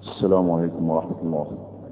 السلام عليكم ورحمة الله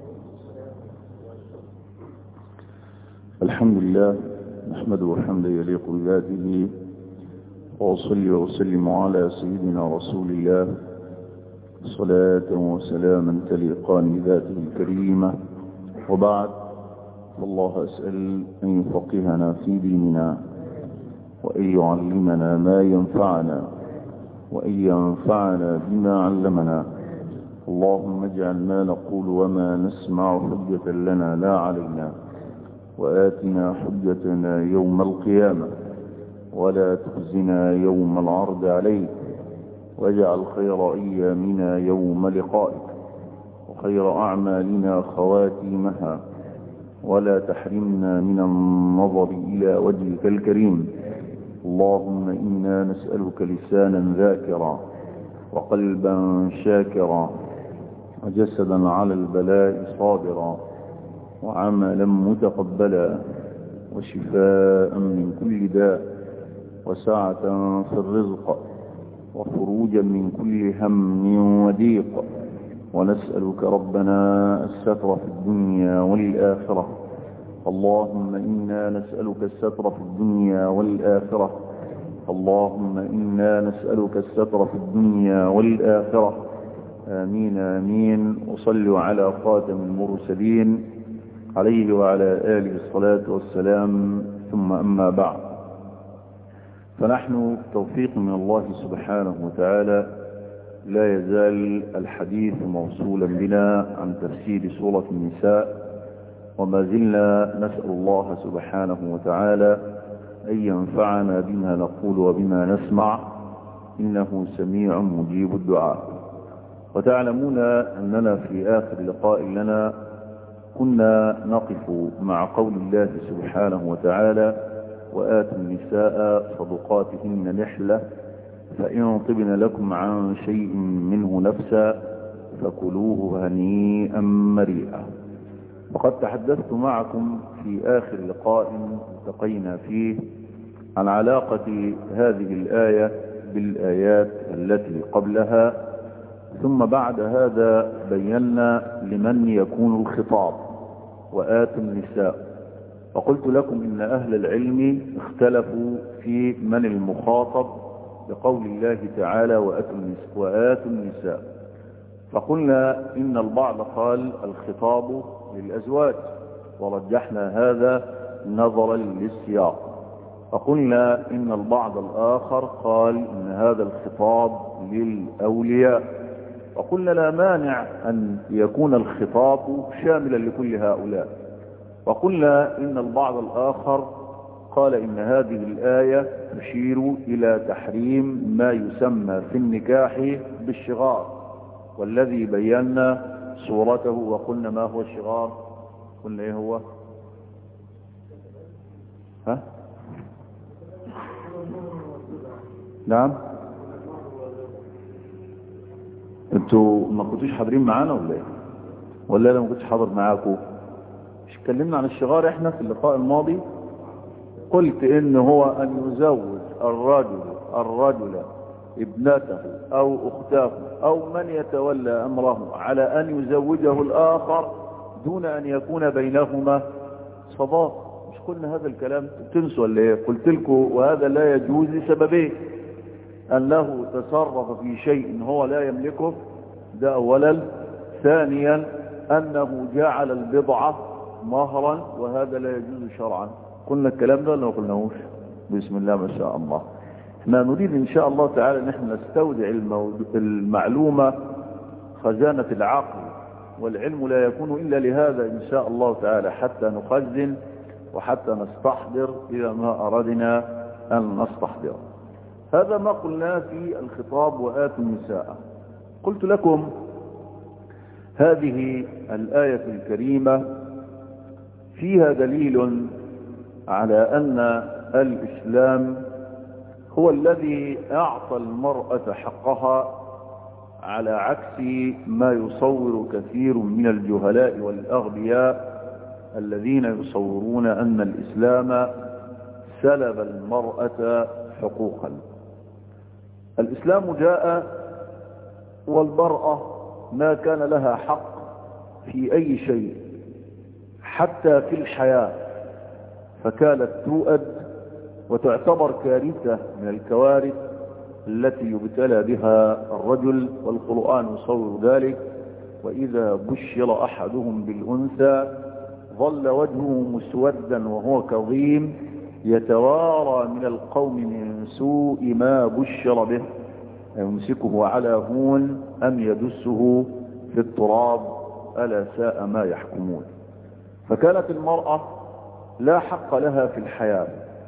الحمد لله نحمده حمدا يليق بذاته وأصلي وأسلم على سيدنا رسول الله صلاة وسلاما تليقان بذاته الكريمة وبعد والله أسأل أن يفقهنا في ديننا وأن يعلمنا ما ينفعنا وأن ينفعنا بما علمنا اللهم اجعل ما نقول وما نسمع حجة لنا لا علينا وآتنا حجتنا يوم القيامة ولا تخزنا يوم العرض عليك واجعل خير أيامنا يوم لقائك وخير أعمالنا خواتيمها ولا تحرمنا من النظر إلى وجهك الكريم اللهم إنا نسألك لسانا ذاكرا وقلبا شاكرا وجسدا على البلاء صابرا وعملا متقبلا وشفاء من كل داء وسعة في الرزق وخروجا من كل هم وضيق ونسألك ربنا الستر في الدنيا والآخرة اللهم إنا نسألك الستر في الدنيا والآخرة اللهم إنا نسألك الستر في الدنيا والآخرة آمين آمين وصلوا على خاتم المرسلين عليه وعلى آله الصلاة والسلام ثم أما بعد فنحن توفيق من الله سبحانه وتعالى لا يزال الحديث موصولا بنا عن تفسير سورة النساء وما زلنا نسأل الله سبحانه وتعالى أن ينفعنا بما نقول وبما نسمع إنه سميع مجيب الدعاء وتعلمون أننا في آخر لقاء لنا كنا نقف مع قول الله سبحانه وتعالى وآتوا النساء صدقاتهن نحلة فإن طبن لكم عن شيء منه نفسا فكلوه هنيئا مريئا وقد تحدثت معكم في آخر لقاء التقينا فيه عن علاقة هذه الآية بالآيات التي قبلها ثم بعد هذا بينا لمن يكون الخطاب وآتوا النساء وقلت لكم إن أهل العلم اختلفوا في من المخاطب بقول الله تعالى وآتوا النساء فقلنا إن البعض قال الخطاب للأزواج ورجحنا هذا نظرا للسياق فقلنا إن البعض الآخر قال إن هذا الخطاب للأولياء وقلنا لا مانع أن يكون الخطاب شاملا لكل هؤلاء وقلنا إن البعض الآخر قال إن هذه الآية تشير إلى تحريم ما يسمى في النكاح بالشغار والذي بينا صورته وقلنا ما هو الشغار قلنا ايه هو ها نعم انتوا ما كنتوش حاضرين معانا ولا ايه ولا انا ما كنتش حاضر معاكم مش اتكلمنا عن الشغار احنا في اللقاء الماضي قلت ان هو ان يزوج الرجل الرجل ابنته او اخته او من يتولى امره على ان يزوجه الاخر دون ان يكون بينهما صداق مش قلنا هذا الكلام تنسوا ولا ايه قلت لكم وهذا لا يجوز لسببين انه تصرف في شيء هو لا يملكه ده اولا ثانيا انه جعل البضعة مهرا وهذا لا يجوز شرعا قلنا الكلام ده ولا ما قلناهوش بسم الله ما شاء الله احنا نريد ان شاء الله تعالى ان احنا نستودع المعلومة خزانة العقل والعلم لا يكون الا لهذا ان شاء الله تعالى حتى نخزن وحتى نستحضر الى ما اردنا ان نستحضر هذا ما قلناه في الخطاب وآتوا النساء قلت لكم هذه الآية الكريمة فيها دليل على أن الإسلام هو الذي أعطى المرأة حقها على عكس ما يصور كثير من الجهلاء والأغبياء الذين يصورون أن الإسلام سلب المرأة حقوقا الإسلام جاء والمرأة ما كان لها حق في أي شيء حتى في الحياة فكانت تؤد وتعتبر كارثة من الكوارث التي يبتلى بها الرجل والقرآن يصور ذلك وإذا بشر أحدهم بالأنثى ظل وجهه مسودا وهو كظيم يتوارى من القوم من سوء ما بشر به يمسكه على هون أم يدسه في التراب ألا ساء ما يحكمون فكانت المرأة لا حق لها في الحياة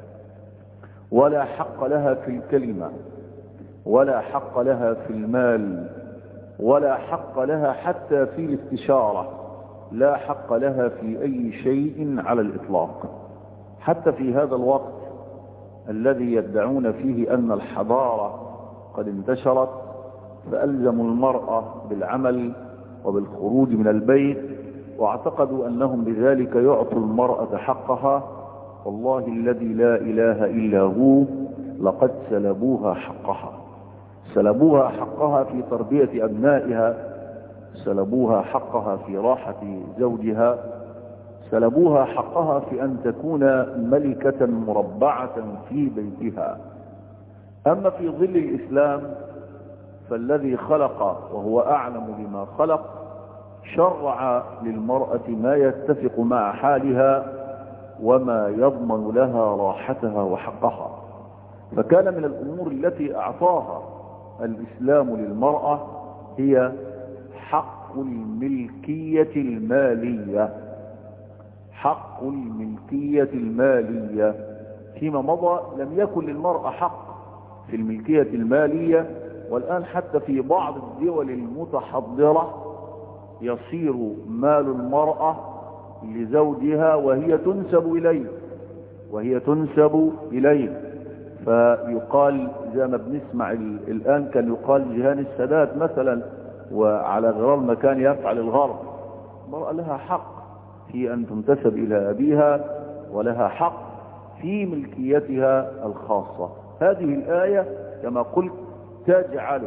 ولا حق لها في الكلمة ولا حق لها في المال ولا حق لها حتى في الاستشارة لا حق لها في أي شيء على الإطلاق حتى في هذا الوقت الذي يدعون فيه أن الحضارة قد انتشرت فألزموا المرأة بالعمل وبالخروج من البيت واعتقدوا أنهم بذلك يعطوا المرأة حقها والله الذي لا إله إلا هو لقد سلبوها حقها سلبوها حقها في تربية أبنائها سلبوها حقها في راحة زوجها سلبوها حقها في أن تكون ملكة مربعة في بيتها أما في ظل الإسلام فالذي خلق وهو أعلم بما خلق شرع للمرأة ما يتفق مع حالها وما يضمن لها راحتها وحقها فكان من الأمور التي أعطاها الإسلام للمرأة هي حق الملكية المالية حق الملكية المالية فيما مضى لم يكن للمرأة حق في الملكية المالية والآن حتى في بعض الدول المتحضرة يصير مال المرأة لزوجها وهي تنسب إليه وهي تنسب إليه فيقال زي ما بنسمع الآن كان يقال جهان السادات مثلا وعلى غرار مكان يفعل الغرب المرأة لها حق في أن تنتسب إلى أبيها ولها حق في ملكيتها الخاصة هذه الآية كما قلت تجعل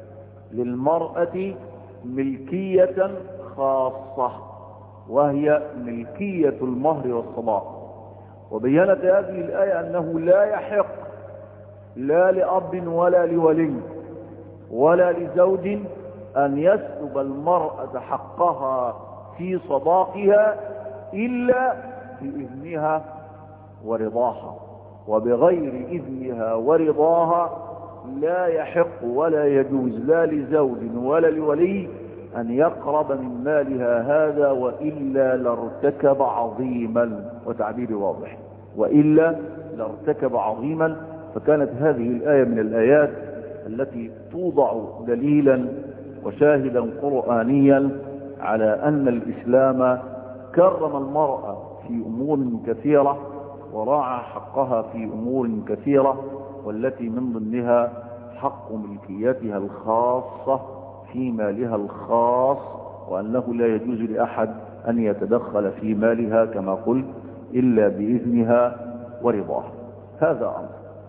للمرأة ملكية خاصة وهي ملكية المهر والصداق وبينت هذه الآية أنه لا يحق لا لأب ولا لولي ولا لزوج أن يسلب المرأة حقها في صداقها إلا بإذنها ورضاها وبغير إذنها ورضاها لا يحق ولا يجوز لا لزوج ولا لولي أن يقرب من مالها هذا وإلا لارتكب عظيما وتعبير واضح وإلا لارتكب عظيما فكانت هذه الآية من الآيات التي توضع دليلا وشاهدا قرآنيا على أن الإسلام كرم المرأة في أمور كثيرة وراعى حقها في أمور كثيرة والتي من ضمنها حق ملكيتها الخاصة في مالها الخاص وأنه لا يجوز لأحد أن يتدخل في مالها كما قلت إلا بإذنها ورضاها هذا أمر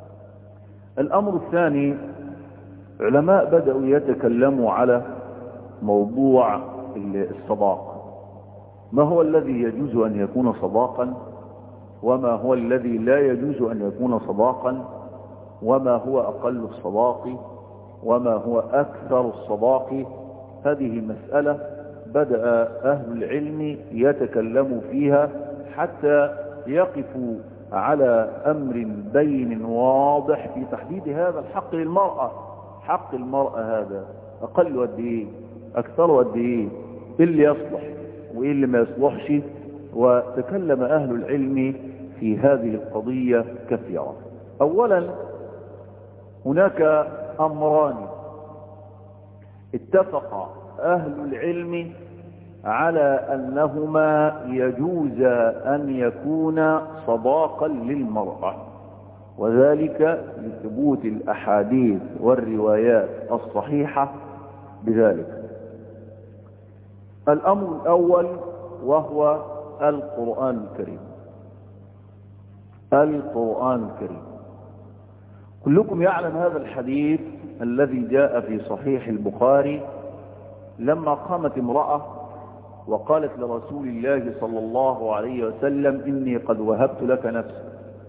الأمر الثاني علماء بدأوا يتكلموا على موضوع الصداق ما هو الذي يجوز أن يكون صداقا وما هو الذي لا يجوز أن يكون صداقا وما هو أقل الصداق وما هو أكثر الصداق هذه مسألة بدأ أهل العلم يتكلموا فيها حتى يقفوا على أمر بين واضح في تحديد هذا الحق للمرأة حق المرأة هذا أقل قد إيه أكثر قد إيه اللي يصلح وإيه اللي ما يصلحش وتكلم أهل العلم في هذه القضية كثيرا أولا هناك أمران اتفق أهل العلم على أنهما يجوز أن يكون صداقا للمرأة وذلك لثبوت الأحاديث والروايات الصحيحة بذلك الأمر الأول وهو القرآن الكريم القرآن الكريم كلكم يعلم هذا الحديث الذي جاء في صحيح البخاري لما قامت امرأة وقالت لرسول الله صلى الله عليه وسلم إني قد وهبت لك نفسي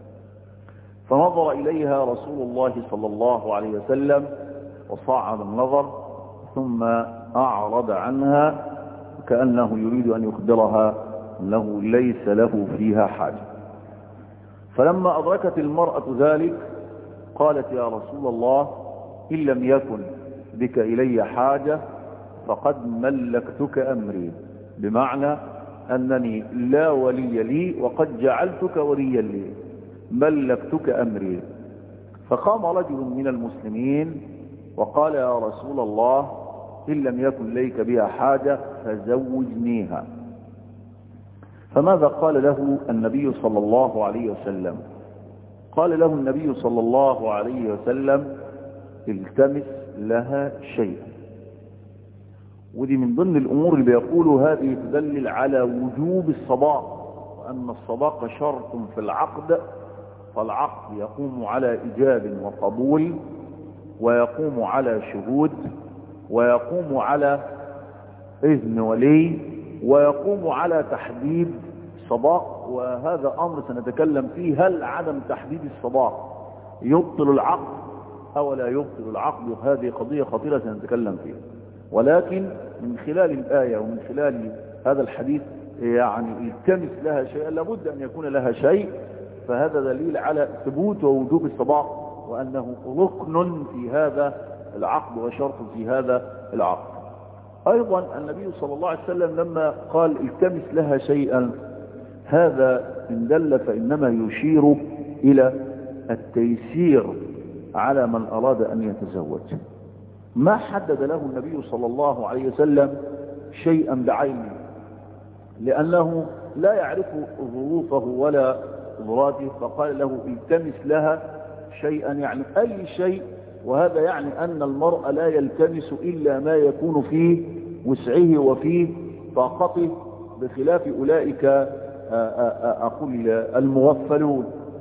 فنظر إليها رسول الله صلى الله عليه وسلم وصعد النظر ثم أعرض عنها كأنه يريد أن يخبرها أنه ليس له فيها حاجة فلما أدركت المرأة ذلك قالت يا رسول الله إن لم يكن بك إلي حاجة فقد ملكتك أمري بمعنى أنني لا ولي لي وقد جعلتك وليا لي ملكتك أمري فقام رجل من المسلمين وقال يا رسول الله إن لم يكن ليك بها حاجة فزوجنيها فماذا قال له النبي صلى الله عليه وسلم قال له النبي صلى الله عليه وسلم التمس لها شيئا ودي من ضمن الأمور اللي بيقولوا هذه تدلل على وجوب الصداق وأن الصداقة شرط في العقد فالعقد يقوم على إجاب وقبول ويقوم على شهود ويقوم على إذن ولي ويقوم على تحديد صداق وهذا أمر سنتكلم فيه هل عدم تحديد الصداق يبطل العقد أو لا يبطل العقد هذه قضية خطيرة سنتكلم فيها ولكن من خلال الآية ومن خلال هذا الحديث يعني التمس لها شيء لابد أن يكون لها شيء فهذا دليل على ثبوت ووجوب الصداق وأنه ركن في هذا العقد وشرط في هذا العقد أيضا النبي صلى الله عليه وسلم لما قال التمس لها شيئا هذا إن دل فإنما يشير إلى التيسير على من أراد أن يتزوج ما حدد له النبي صلى الله عليه وسلم شيئا بعينه لأنه لا يعرف ظروفه ولا ظراته فقال له التمس لها شيئا يعني أي شيء وهذا يعني أن المرء لا يلتمس إلا ما يكون في وسعه وفي طاقته بخلاف أولئك أقول المغفلون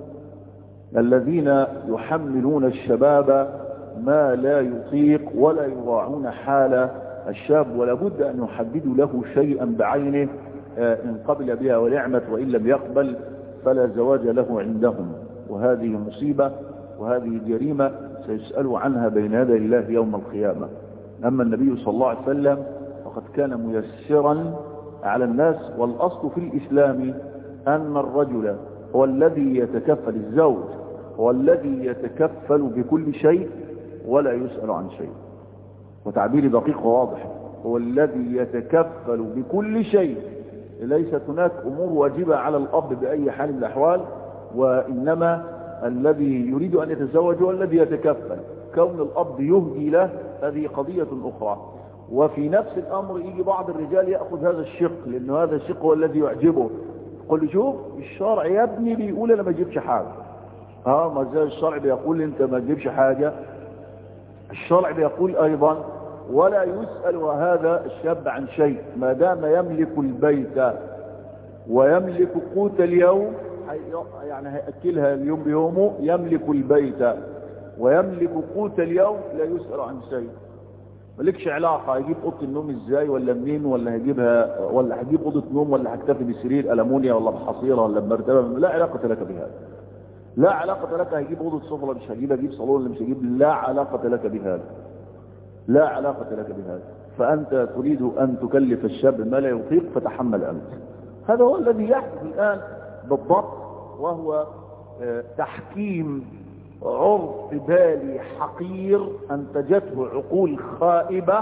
الذين يحملون الشباب ما لا يطيق ولا يراعون حال الشاب ولا بد أن يحددوا له شيئا بعينه إن قبل بها ونعمت وإن لم يقبل فلا زواج له عندهم وهذه مصيبة وهذه جريمة سيسأل عنها بين يدي الله يوم القيامة أما النبي صلى الله عليه وسلم فقد كان ميسرا على الناس والأصل في الإسلام أن الرجل هو الذي يتكفل الزوج هو الذي يتكفل بكل شيء ولا يسأل عن شيء وتعبيري دقيق وواضح هو الذي يتكفل بكل شيء ليست هناك أمور واجبة على الأب بأي حال من الأحوال وإنما الذي يريد أن يتزوج هو الذي يتكفل كون الأب يهدي له هذه قضية أخرى وفي نفس الأمر يجي بعض الرجال يأخذ هذا الشق لأنه هذا الشق هو الذي يعجبه يقول لي شوف الشرع يا ابني بيقول أنا ما اجيبش حاجة ها ما زال الشرع بيقول انت ما تجيبش حاجة الشرع بيقول ايضا ولا يسأل هذا الشاب عن شيء ما دام يملك البيت ويملك قوت اليوم يعني هيأكلها اليوم بيومه يملك البيت ويملك قوت اليوم لا يسأل عن شيء مالكش علاقة هيجيب اوضه النوم ازاي ولا منين ولا هيجيبها ولا هجيب اوضه نوم ولا هكتفي بسرير ألمونيا ولا بحصيرة ولا بمرتبة لا علاقة لك بهذا لا علاقة لك هيجيب اوضه صفر ولا مش هجيب هجيب صالون ولا مش هجيب لا علاقة لك بهذا لا علاقة لك بهذا فأنت تريد أن تكلف الشاب ما لا يطيق فتحمل أنت هذا هو الذي يحدث الآن بالضبط وهو تحكيم عرف بالي حقير أنتجته عقول خائبة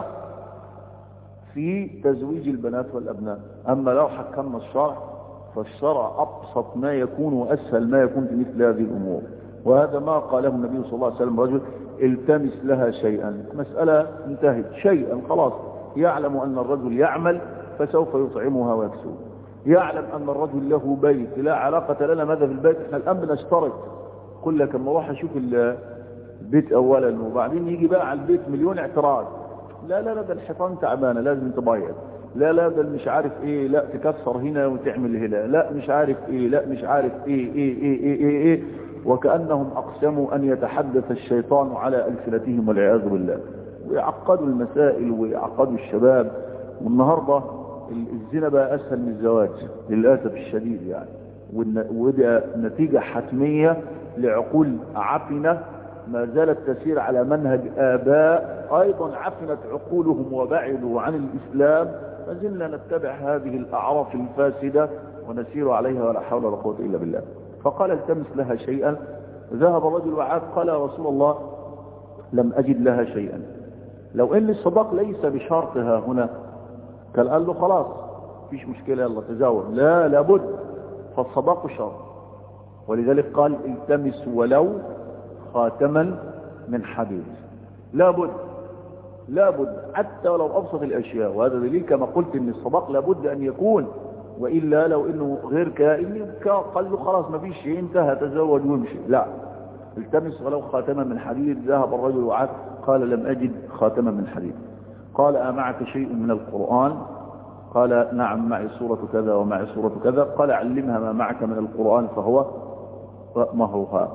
في تزويج البنات والأبناء أما لو حكمنا الشرع فالشرع أبسط ما يكون وأسهل ما يكون في مثل هذه الأمور وهذا ما قاله النبي صلى الله عليه وسلم رجل التمس لها شيئا مسألة انتهت شيئا خلاص يعلم أن الرجل يعمل فسوف يطعمها ويكسوه يعلم أن الرجل له بيت لا علاقة لنا ماذا في البيت احنا الآن بنشترط كل لك اما اروح اشوف البيت اولا وبعدين يجي بقى على البيت مليون اعتراض لا لا لا ده الحيطان تعبانه لازم تبيض لا لا ده مش عارف ايه لا تكسر هنا وتعمل هنا لا مش عارف ايه لا مش عارف ايه ايه ايه ايه ايه, إيه, إيه وكأنهم اقسموا ان يتحدث الشيطان على ألسنتهم والعياذ بالله ويعقدوا المسائل ويعقدوا الشباب والنهاردة الزنا بقى أسهل من الزواج للأسف الشديد يعني وده نتيجة حتمية لعقول عفنة ما زالت تسير على منهج آباء أيضا عفنت عقولهم وبعدوا عن الإسلام ما زلنا نتبع هذه الأعراف الفاسدة ونسير عليها ولا حول ولا قوة إلا بالله فقال التمس لها شيئا ذهب الرجل وعاد قال يا رسول الله لم أجد لها شيئا لو ان الصداق ليس بشرطها هنا كان قال له خلاص فيش مشكلة يلا تزاور لا لابد فالصداق شرط ولذلك قال التمس ولو خاتما من حديد لابد لابد حتى ولو ابسط الاشياء وهذا دليل كما قلت ان الصداق لابد ان يكون والا لو انه غير كائن قال له خلاص ما فيش شيء انتهى تزوج وامشي لا التمس ولو خاتما من حديد ذهب الرجل وعاد قال لم أجد خاتما من حديد قال أمعك شيء من القرآن قال نعم معي سورة كذا ومعي سورة كذا قال علمها ما معك من القرآن فهو مهرها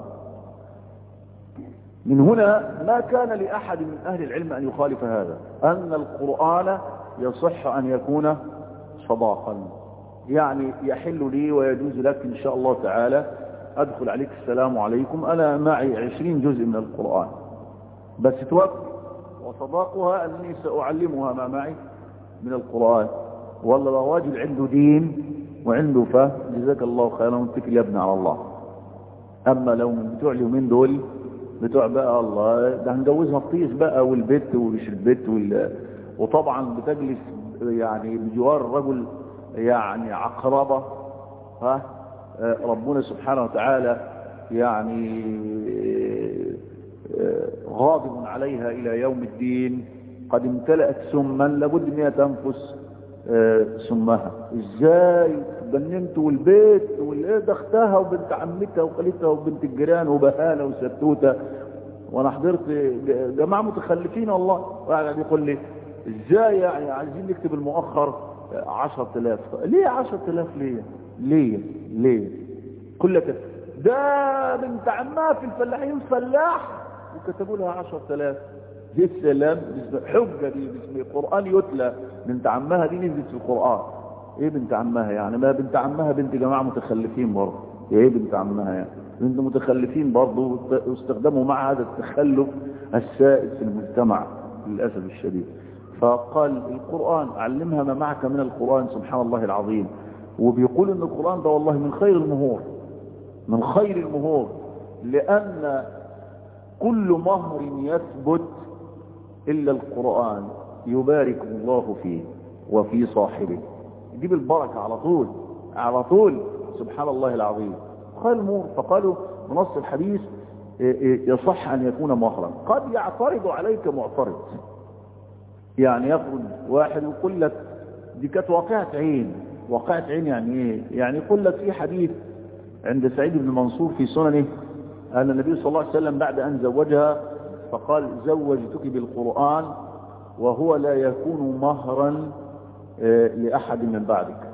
من هنا ما كان لأحد من أهل العلم أن يخالف هذا أن القرآن يصح أن يكون صداقا يعني يحل لي ويجوز لك إن شاء الله تعالى أدخل عليك السلام عليكم أنا معي عشرين جزء من القرآن بس توفي وصداقها أني سأعلمها ما معي من القرآن والله لو راجل عنده دين وعنده فهم جزاك الله خيرا واتكل يا ابن على الله أما لو من بتوع اليومين دول بتوع بقى الله ده هنجوزها الطيس بقى والبت ومش البت وال... وطبعا بتجلس يعني بجوار الرجل يعني عقربة ها ربنا سبحانه وتعالى يعني غاضب عليها إلى يوم الدين قد امتلأت سما لابد ان هي تنفس سمها ازاي بننت والبيت والايه ده اختها وبنت عمتها وخالتها وبنت الجيران وبهانه وستوته وانا حضرت جماعه متخلفين والله واحد يقول لي ازاي يعني عايزين نكتب المؤخر 10000 ليه 10000 ليه ليه ليه كل لك ده بنت عمها في الفلاحين فلاح وكتبوا لها 10000 دي السلام حجه دي باسم القران يتلى بنت عمها دي نزلت في القران ايه بنت عمها يعني ما بنت عمها بنت جماعه متخلفين برضه ايه بنت عمها يعني بنت متخلفين برضه واستخدموا مع هذا التخلف السائد في المجتمع للاسف الشديد فقال القرآن علمها ما معك من القرآن سبحان الله العظيم وبيقول ان القرآن ده والله من خير المهور من خير المهور لأن كل مهر يثبت إلا القرآن يبارك الله فيه وفي صاحبه يجيب البركة على طول على طول سبحان الله العظيم خير المهور فقالوا بنص الحديث يصح أن يكون مهرا قد يعترض عليك معترض يعني يخرج واحد يقول لك دي كانت واقعة عين واقعة عين يعني ايه يعني يقول لك في حديث عند سعيد بن منصور في سننه أن النبي صلى الله عليه وسلم بعد أن زوجها فقال زوجتك بالقرآن وهو لا يكون مهرا لأحد من بعدك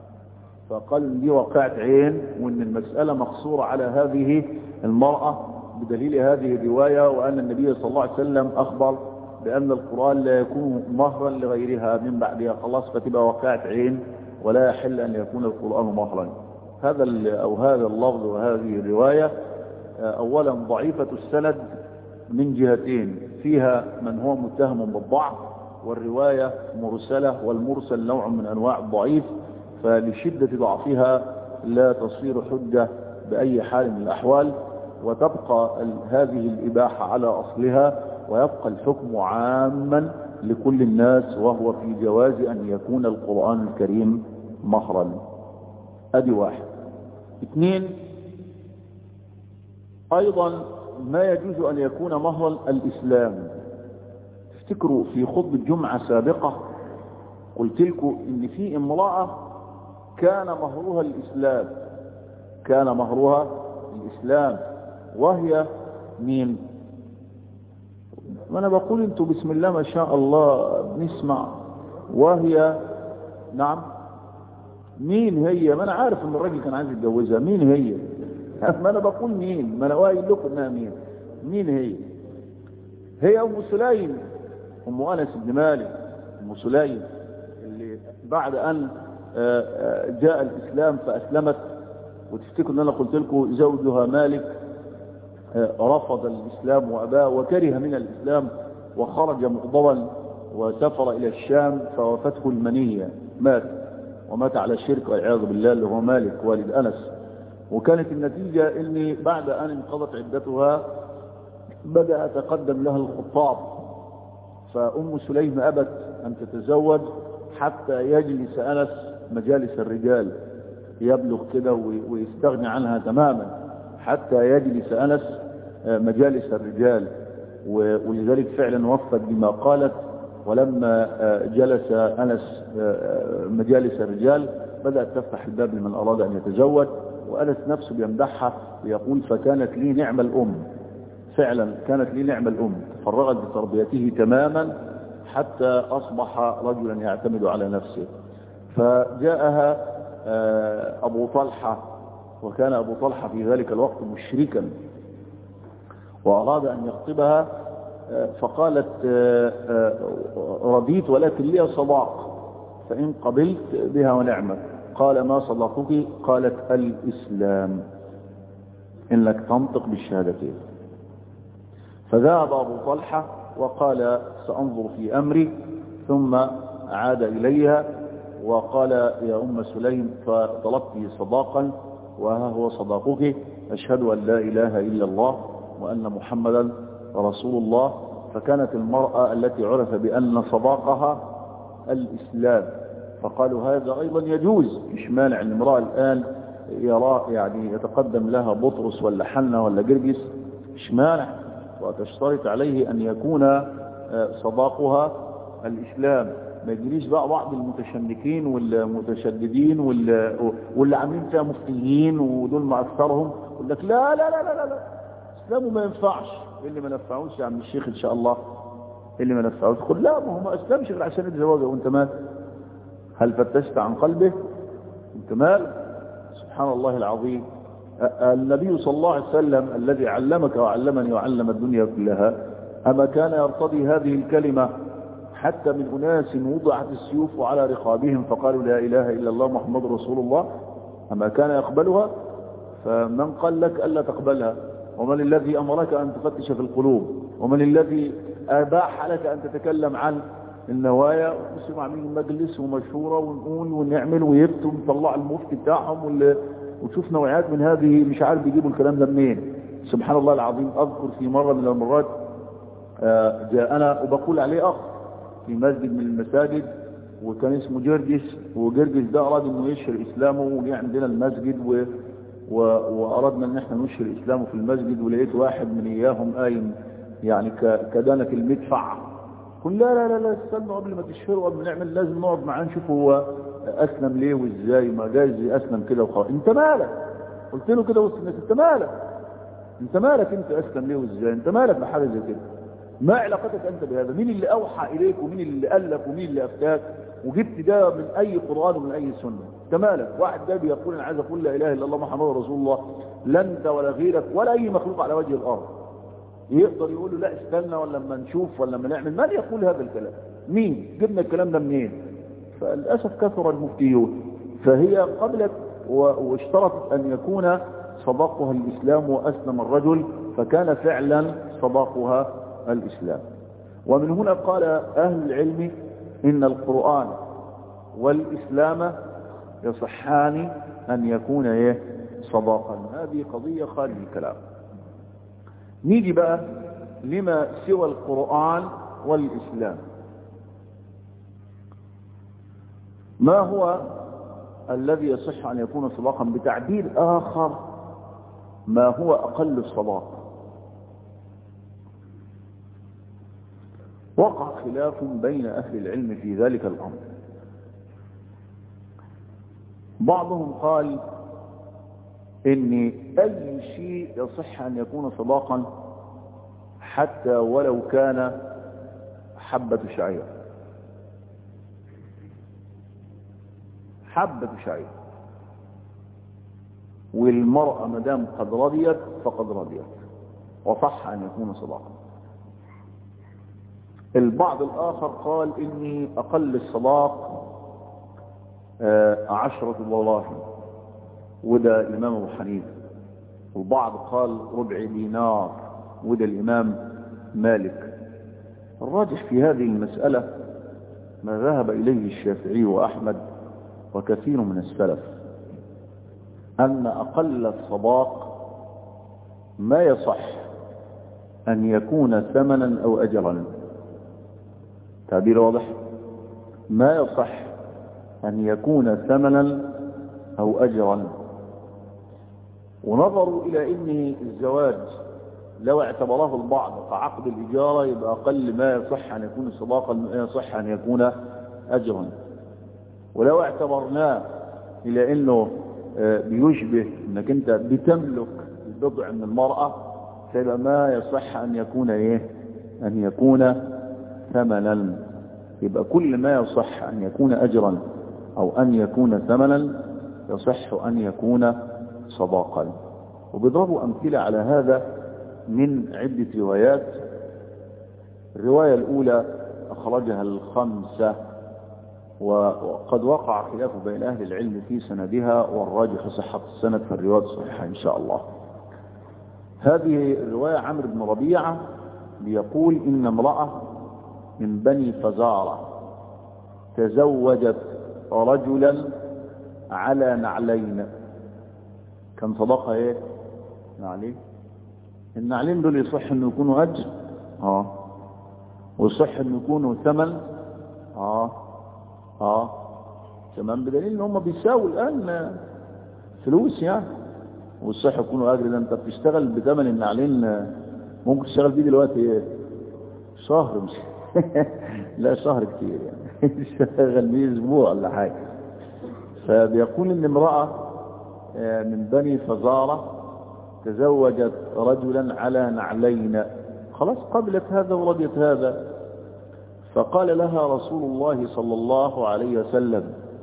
فقال دي واقعة عين وأن المسألة مقصورة على هذه المرأة بدليل هذه الرواية وأن النبي صلى الله عليه وسلم أخبر بأن القرآن لا يكون مهرا لغيرها من بعدها خلاص فتبقى واقعة عين ولا يحل أن يكون القرآن مهرا هذا أو هذا اللفظ وهذه الرواية أولا ضعيفة السند من جهتين فيها من هو متهم بالضعف والرواية مرسلة والمرسل نوع من أنواع الضعيف فلشدة ضعفها لا تصير حجة بأي حال من الأحوال وتبقى هذه الإباحة على أصلها ويبقى الحكم عاما لكل الناس وهو في جواز أن يكون القرآن الكريم مهرا أدي واحد اثنين أيضا ما يجوز أن يكون مهرا الإسلام تفتكروا في خطبة جمعة سابقة قلت لكم إن في امرأة كان مهرها الإسلام كان مهرها الإسلام وهي مين ما أنا بقول أنتوا بسم الله ما شاء الله بنسمع وهي نعم مين هي ما أنا عارف أن الراجل كان عايز يتجوزها مين هي ما أنا بقول مين ما أنا قايل لكم إنها مين مين هي هي أم سليم أم أنس بن مالك أم سليم اللي بعد أن جاء الإسلام فأسلمت وتفتكروا أن أنا قلت لكم زوجها مالك رفض الإسلام وأباه وكره من الإسلام وخرج مغضبا وسافر إلى الشام فوفته المنية مات ومات على الشرك والعياذ بالله اللي هو مالك والد أنس وكانت النتيجة أني بعد أن انقضت عدتها بدأ يتقدم لها الخطاب فأم سليم أبت أن تتزوج حتى يجلس أنس مجالس الرجال يبلغ كده ويستغني عنها تماما حتى يجلس أنس مجالس الرجال ولذلك فعلا وفت بما قالت ولما جلس أنس مجالس الرجال بدأت تفتح الباب لمن أراد أن يتزوج وأنس نفسه بيمدحها ويقول فكانت لي نعم الأم فعلا كانت لي نعم الأم تفرغت بتربيته تماما حتى أصبح رجلا يعتمد على نفسه فجاءها أبو طلحة وكان أبو طلحة في ذلك الوقت مشركا وأراد أن يخطبها فقالت رضيت ولكن لي صداق فإن قبلت بها ونعمة قال ما صداقك قالت الإسلام إنك تنطق بالشهادتين فذهب أبو طلحة وقال سأنظر في أمري ثم عاد إليها وقال يا أم سليم فطلبت صداقا وها هو صداقك أشهد أن لا إله إلا الله وأن محمدا رسول الله فكانت المرأة التي عرف بأن صداقها الإسلام فقالوا هذا أيضا يجوز مش مانع المرأة الآن يرى يعني يتقدم لها بطرس ولا حنة ولا جرجس مش مانع وتشترط عليه أن يكون صداقها الإسلام ما يجريش بقى بعض المتشنكين والمتشددين واللي عاملين فيها مفتيين ودول ما أكثرهم يقول لك لا لا لا لا لا, لا. اسلامه ما ينفعش اللي ما نفعوش يا عم الشيخ ان شاء الله اللي ما نفعوش قل لا ما هو ما اسلمش غير عشان يتزوجه وانت مال هل فتشت عن قلبه انت مال سبحان الله العظيم النبي صلى الله عليه وسلم الذي علمك وعلمني وعلم الدنيا كلها أما كان يرتضي هذه الكلمة حتى من أناس وضعت السيوف على رقابهم فقالوا لا إله إلا الله محمد رسول الله أما كان يقبلها فمن قال لك ألا تقبلها ومن الذي أمرك أن تفتش في القلوب ومن الذي أباح لك أن تتكلم عن النوايا ونسمع عاملين مجلس ومشورة ونقول ونعمل ويفتوا ونطلع المفتي بتاعهم وتشوف نوعيات من هذه مش عارف بيجيبوا الكلام ده منين سبحان الله العظيم أذكر في مرة من المرات جاءنا وبقول عليه أخ في مسجد من المساجد وكان اسمه جرجس وجرجس ده أراد أنه يشهر إسلامه وجي عندنا المسجد و و... وأردنا أن احنا نشهر إسلامه في المسجد ولقيت واحد من إياهم قايم يعني ك... كدانة المدفع قل لا لا لا لا استنوا قبل ما تشهروا قبل ما نعمل لازم نقعد معاه نشوف هو أسلم ليه وإزاي ما جايز أسلم كده وخلاص أنت مالك قلت له كده وسط الناس أنت مالك أنت مالك أنت أسلم ليه وإزاي أنت مالك بحاجة زي كده ما علاقتك أنت بهذا مين اللي أوحى إليك ومين اللي ألف ومين اللي أفتاك وجبت ده من أي قرآن ومن أي سنة أنت مالك واحد ده بيقول أنا عايز أقول لا إله إلا الله محمد رسول الله لا أنت ولا غيرك ولا أي مخلوق على وجه الأرض يقدر يقول له لا استنى ولا لما نشوف ولا لما نعمل من يقول هذا الكلام مين جبنا الكلام ده منين فللأسف كثر المفتيون فهي قبلت واشترطت أن يكون صداقها الإسلام وأسلم الرجل فكان فعلا صداقها الإسلام ومن هنا قال أهل العلم إن القرآن والإسلام يصحان أن يكون إيه صداقا هذه قضية خارج الكلام نيجي بقى لما سوى القرآن والإسلام ما هو الذي يصح أن يكون صداقا بتعبير آخر ما هو أقل الصداقة وقع خلاف بين أهل العلم في ذلك الأمر بعضهم قال إن أي شيء يصح أن يكون صداقا حتى ولو كان حبة شعير حبة شعير والمرأة مدام قد رضيت فقد رضيت وصح أن يكون صداقا البعض الآخر قال إني أقل الصداق آه، عشرة دراهم وده الإمام أبو حنيفة والبعض قال ربع دينار وده الإمام مالك الراجح في هذه المسألة ما ذهب إليه الشافعي وأحمد وكثير من السلف أن أقل الصداق ما يصح أن يكون ثمنا أو أجرا تعبير واضح ما يصح أن يكون ثمنا أو أجرا ونظروا إلى أن الزواج لو اعتبره البعض كعقد الإجارة يبقى أقل ما يصح أن يكون صداقا ما يصح أن يكون أجرا ولو اعتبرناه إلى أنه بيشبه أنك أنت بتملك البضع من المرأة فيبقى ما يصح أن يكون إيه أن يكون ثمنا يبقى كل ما يصح أن يكون أجرا أو أن يكون ثمنا يصح أن يكون صداقا وبيضربوا أمثلة على هذا من عدة روايات الرواية الأولى أخرجها الخمسة وقد وقع خلاف بين أهل العلم في سندها والراجح صحة السند فالرواية صحيحة إن شاء الله هذه الرواية عمرو بن ربيعة بيقول إن امرأة من بني فزارة تزوجت رجلا على نعلين كان صداقة ايه نعلين النعلين دول يصح انه يكونوا اجر اه ويصح انه يكونوا ثمن اه اه تمام بدليل ان هم بيساووا الان فلوس يعني والصح يكونوا اجر ده انت بتشتغل بثمن النعلين ممكن تشتغل بيه دلوقتي ايه شهر مش لا شهر كتير يعني تشتغل بيه اسبوع ولا حاجه فبيقول ان امراه من بني فزاره تزوجت رجلا على نعلين خلاص قبلت هذا ورضيت هذا فقال لها رسول الله صلى الله عليه وسلم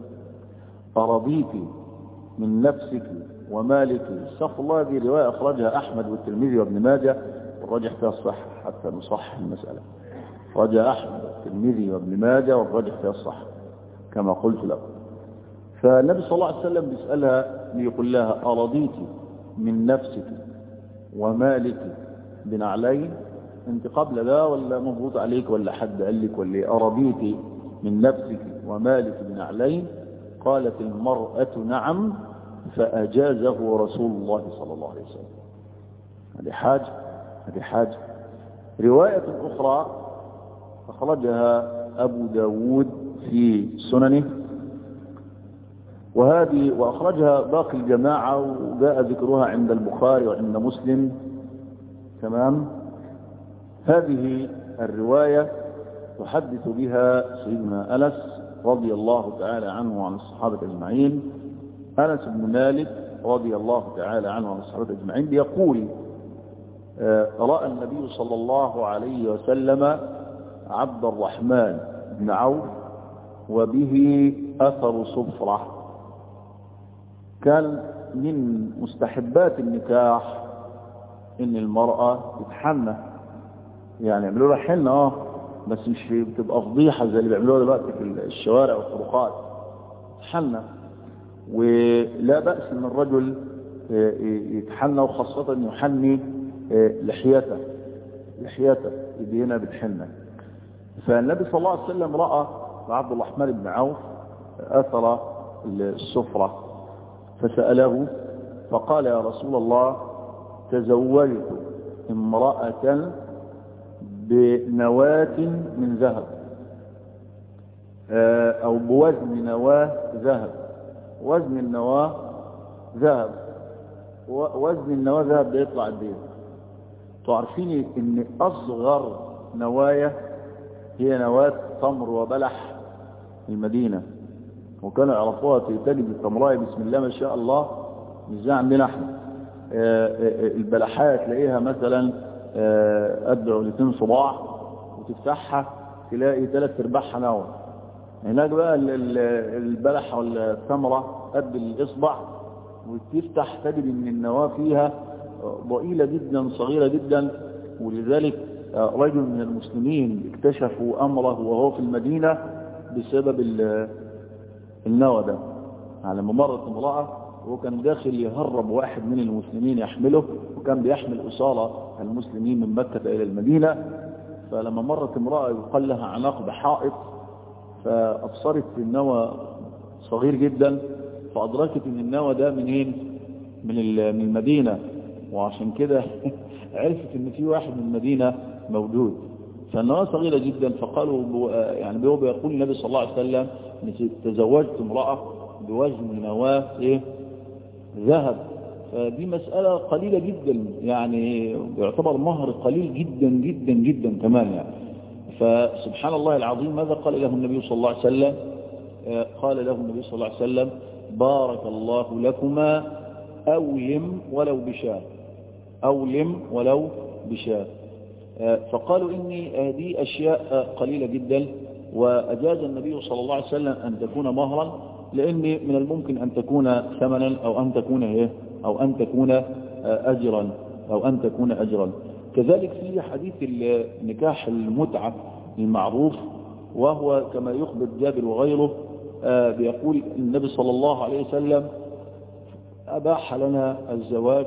أرضيت من نفسك ومالك استغفر الله هذه رواية أخرجها أحمد والترمذي وابن ماجه والراجح فيها الصح حتى نصح المسألة أخرجها أحمد والترمذي وابن ماجه والراجح فيها الصح كما قلت لكم فالنبي صلى الله عليه وسلم بيسألها ليقول لها أرضيت من نفسك ومالك بنعلين انت قبل ده ولا مضبوط عليك ولا حد قال لك ولا أرضيت من نفسك ومالك بنعلين قالت المرأة نعم فأجازه رسول الله صلى الله عليه وسلم هذه حاجة هذه حاجة رواية أخرى أخرجها أبو داود في سننه وهذه وأخرجها باقي الجماعة وجاء ذكرها عند البخاري وعند مسلم تمام هذه الرواية تحدث بها سيدنا أنس رضي الله تعالى عنه وعن الصحابة أجمعين أنس بن مالك رضي الله تعالى عنه وعن الصحابة أجمعين يقول رأى النبي صلى الله عليه وسلم عبد الرحمن بن عوف وبه أثر صفرة كان من مستحبات النكاح ان المرأة تتحنى يعني يعملوا لها حنة اه بس مش بتبقى فضيحة زي اللي بيعملوها دلوقتي في الشوارع والطرقات تحنى ولا بأس ان الرجل يتحنى وخاصة يحني لحيته لحيته يدي هنا بتحنى فالنبي صلى الله عليه وسلم رأى عبد الرحمن بن عوف أثر السفرة فسأله فقال يا رسول الله تزوجت امرأة بنواة من ذهب أو بوزن نواة ذهب وزن النواة ذهب وزن النواة ذهب ده يطلع قد ايه تعرفين ان اصغر نوايا هي نواة تمر وبلح المدينة وكانوا يعرفوها تجد التمراية بسم الله ما شاء الله مش زي عندنا احنا البلحات تلاقيها مثلا قد عولتين صباع وتفتحها تلاقي ثلاث ارباعها نوى هناك بقى البلح ولا الثمرة قد الاصبع وتفتح تجد ان النواة فيها ضئيلة جدا صغيرة جدا ولذلك رجل من المسلمين اكتشفوا أمره وهو في المدينة بسبب النوى ده يعني لما مرت امرأة وكان داخل يهرب واحد من المسلمين يحمله وكان بيحمل أسارة المسلمين من مكة إلى المدينة فلما مرت امرأة يقال لها عناق بحائط فأبصرت النوى صغير جدا فأدركت ان النوى ده منين من من المدينة وعشان كده عرفت ان في واحد من المدينة موجود فالنوى صغيرة جدا فقالوا يعني هو بيقول النبي صلى الله عليه وسلم تزوجت امرأة بوزن نواة ايه ذهب فدي مسألة قليلة جدا يعني يعتبر مهر قليل جدا جدا جدا كمان يعني فسبحان الله العظيم ماذا قال له النبي صلى الله عليه وسلم قال له النبي صلى الله عليه وسلم بارك الله لكما أولم ولو بشاة أولم ولو بشاة فقالوا إني هذه أشياء قليلة جدا وأجاز النبي صلى الله عليه وسلم أن تكون مهرا لأن من الممكن أن تكون ثمنا أو أن تكون إيه أو أن تكون أجرا أو أن تكون أجرا كذلك في حديث النكاح المتعة المعروف وهو كما يخبر جابر وغيره بيقول النبي صلى الله عليه وسلم أباح لنا الزواج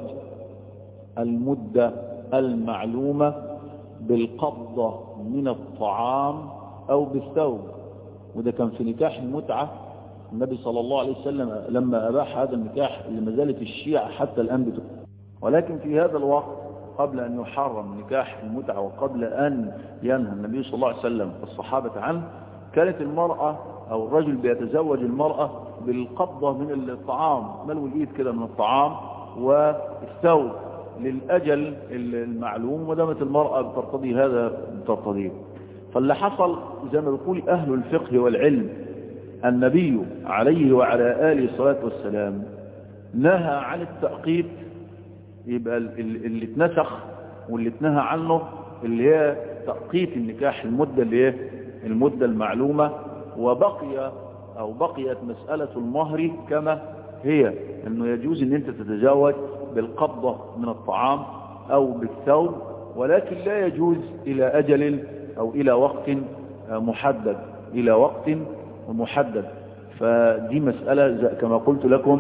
المدة المعلومة بالقبضة من الطعام أو بالثوب وده كان في نكاح المتعة النبي صلى الله عليه وسلم لما أباح هذا النكاح اللي ما زالت الشيعة حتى الآن بتقول ولكن في هذا الوقت قبل أن يحرم نكاح المتعة وقبل أن ينهى النبي صلى الله عليه وسلم الصحابة عنه كانت المرأة أو الرجل بيتزوج المرأة بالقبضة من الطعام ملو الإيد كده من الطعام والثوب للأجل المعلوم ودامت المرأة بترتضي هذا بترتضيه فاللي حصل زي ما بيقول أهل الفقه والعلم النبي عليه وعلى آله الصلاة والسلام نهى عن التأقيت يبقى اللي اتنسخ واللي اتنهى عنه اللي هي تأقيت النكاح المدة اللي هي المدة المعلومة وبقي أو بقيت مسألة المهر كما هي أنه يجوز أن أنت تتزوج بالقبضة من الطعام أو بالثوب ولكن لا يجوز إلى أجل أو إلى وقت محدد إلى وقت محدد فدي مسألة كما قلت لكم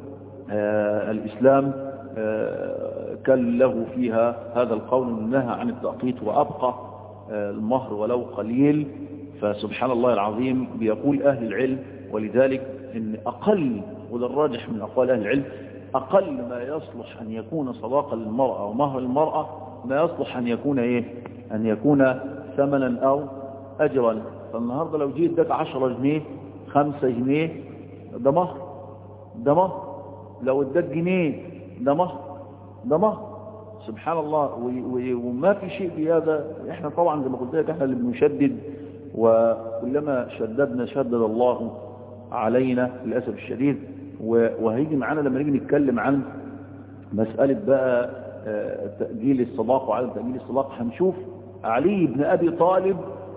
آه الإسلام آه كان له فيها هذا القول نهى عن التأقيت وأبقى آه المهر ولو قليل فسبحان الله العظيم بيقول أهل العلم ولذلك إن أقل وده الراجح من أقوال أهل العلم أقل ما يصلح أن يكون صداقا للمرأة ومهر المرأة ما يصلح أن يكون إيه أن يكون ثمنا أو أجرا فالنهاردة لو جيت اداك 10 جنيه 5 جنيه ده مهر ده مهر لو اداك جنيه ده مهر ده مهر سبحان الله وما في شيء في هذا احنا طبعا زي ما قلت لك احنا اللي بنشدد وكلما شددنا شدد الله علينا للأسف الشديد وهيجي معانا لما نيجي نتكلم عن مسألة بقى تأجيل الصداق وعدم تأجيل الصداق هنشوف علي بن أبي طالب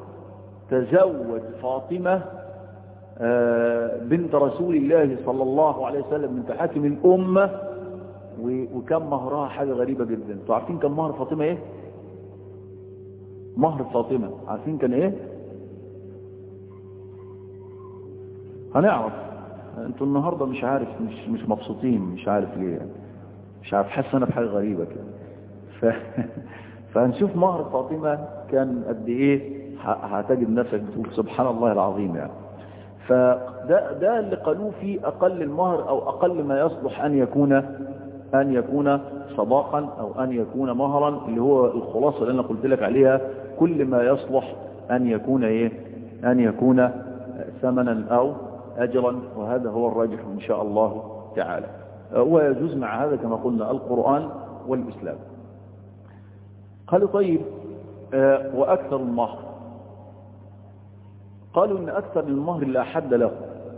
تزوج فاطمة بنت رسول الله صلى الله عليه وسلم من حاكم الأمة وكم مهرها حاجة غريبة جدا انتوا عارفين كم مهر فاطمة ايه مهر فاطمة عارفين كان ايه هنعرف انتوا النهاردة مش عارف مش, مش مبسوطين مش عارف ليه يعني. مش عارف حاسس انا بحاجة غريبة كده ف... فهنشوف مهر فاطمة كان قد ايه هتجد نفسك بتقول سبحان الله العظيم يعني فده ده اللي قالوه في اقل المهر او اقل ما يصلح ان يكون ان يكون صداقا او ان يكون مهرا اللي هو الخلاصة اللي انا قلت لك عليها كل ما يصلح ان يكون ايه ان يكون ثمنا او اجرا وهذا هو الراجح ان شاء الله تعالى ويجوز مع هذا كما قلنا القرآن والاسلام قالوا طيب واكثر المهر قالوا ان اكثر المهر لا حد له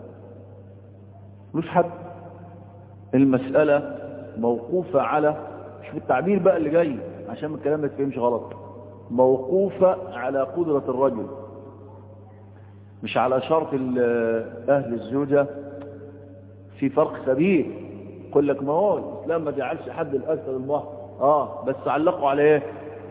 مش حد المسألة موقوفة على شوف التعبير بقى اللي جاي عشان الكلام ما يتفهمش غلط موقوفة على قدرة الرجل مش على شرط اهل الزوجة في فرق كبير يقول لك ما هو الاسلام ما جعلش حد الاكثر المهر اه بس علقوا على ايه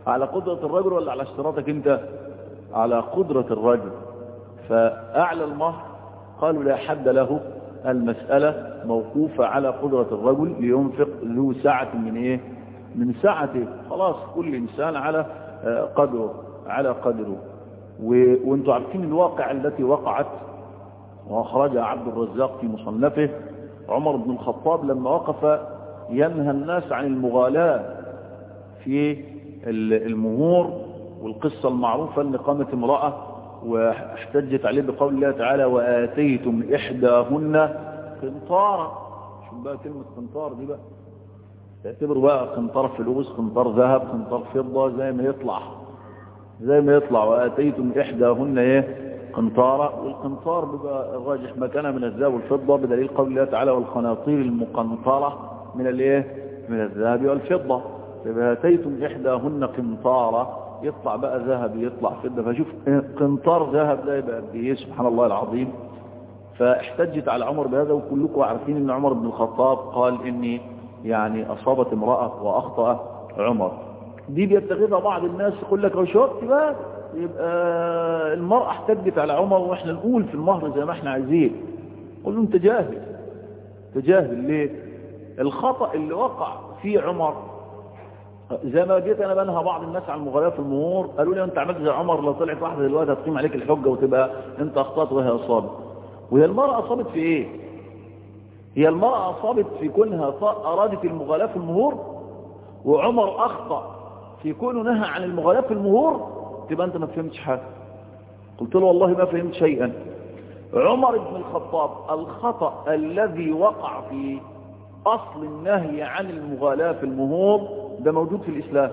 على قدرة الرجل ولا على اشتراطك انت على قدرة الرجل فأعلى المهر قالوا لا حد له المسألة موقوفة على قدرة الرجل لينفق ذو سعة من ايه من سعته خلاص كل انسان على قدره على قدره وانتم عارفين الواقع التي وقعت واخرجها عبد الرزاق في مصنفه عمر بن الخطاب لما وقف ينهى الناس عن المغالاة في المهور والقصة المعروفة ان قامت امرأة واحتجت عليه بقول الله تعالى وآتيتم إحداهن قنطارا شو بقى كلمة قنطار دي بقى تعتبروا بقى قنطار فلوس قنطار ذهب قنطار فضة زي ما يطلع زي ما يطلع وآتيتم إحداهن ايه قنطارا والقنطار بيبقى الراجح مكانها من الذهب والفضة بدليل قول الله تعالى والقناطير المقنطرة من الايه من الذهب والفضة فإذا آتيتم إحداهن قنطارا يطلع بقى ذهب يطلع فضة فشوف قنطار ذهب ده يبقى قد ايه سبحان الله العظيم فاحتجت على عمر بهذا وكلكم عارفين ان عمر بن الخطاب قال اني يعني اصابت امرأة واخطأ عمر دي بيتخذها بعض الناس يقول لك لو شوقت بقى يبقى المرأة احتجت على عمر واحنا نقول في المهر زي ما احنا عايزين قول له انت جاهل تجاهل ليه الخطأ اللي وقع فيه عمر زي ما جيت انا بنهى بعض الناس عن المغالاة في المهور قالوا لي انت عملت زي عمر لو طلعت واحدة دلوقتي هتقيم عليك الحجة وتبقى انت اخطأت وهي اصابت وهي المرأة اصابت في ايه هي المرأة اصابت في كونها ارادت المغالاة في المهور وعمر اخطأ في كونه نهى عن المغالاة في المهور تبقى انت ما فهمتش حاجة قلت له والله ما فهمت شيئا عمر بن الخطاب الخطأ الذي وقع في اصل النهي عن المغالاة في المهور ده موجود في الاسلام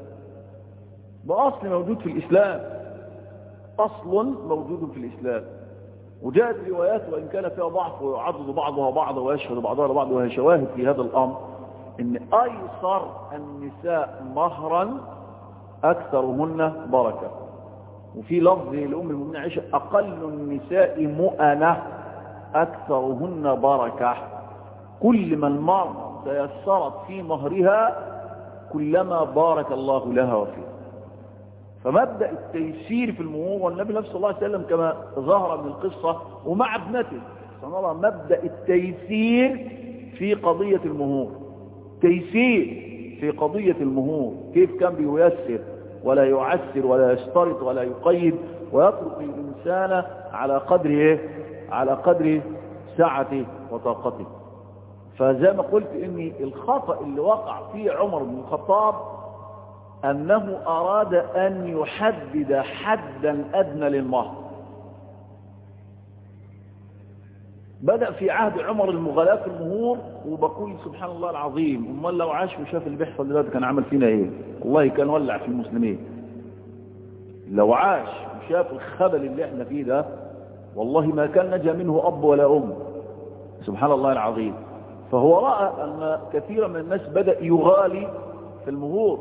باصل موجود في الاسلام اصل موجود في الاسلام وجاءت روايات وان كان فيها ضعف ويعضد بعضها بعضا ويشهد بعضها لبعض وهي شواهد في هذا الامر ان ايسر النساء مهرا اكثرهن بركة وفي لفظ لأم المؤمنين عائشة اقل النساء مؤنة اكثرهن بركة كل من مر تيسرت في مهرها كلما بارك الله لها وفيه فمبدأ التيسير في المهور والنبي نفسه الله عليه وسلم كما ظهر من القصة ومع ابنته سبحان الله مبدأ التيسير في قضية المهور تيسير في قضية المهور كيف كان بييسر ولا يعسر ولا يشترط ولا يقيد ويترك الإنسان على قدر إيه؟ على قدر سعته وطاقته فزي ما قلت ان الخطأ اللي وقع فيه عمر بن الخطاب انه اراد ان يحدد حدا ادنى للمهر بدأ في عهد عمر المغالاة في المهور وبقول سبحان الله العظيم امال لو عاش وشاف اللي بيحصل دلوقتي كان عمل فينا ايه والله كان ولع في المسلمين لو عاش وشاف الخبل اللي احنا فيه ده والله ما كان نجا منه اب ولا ام سبحان الله العظيم فهو رأى أن كثيرا من الناس بدأ يغالي في المهور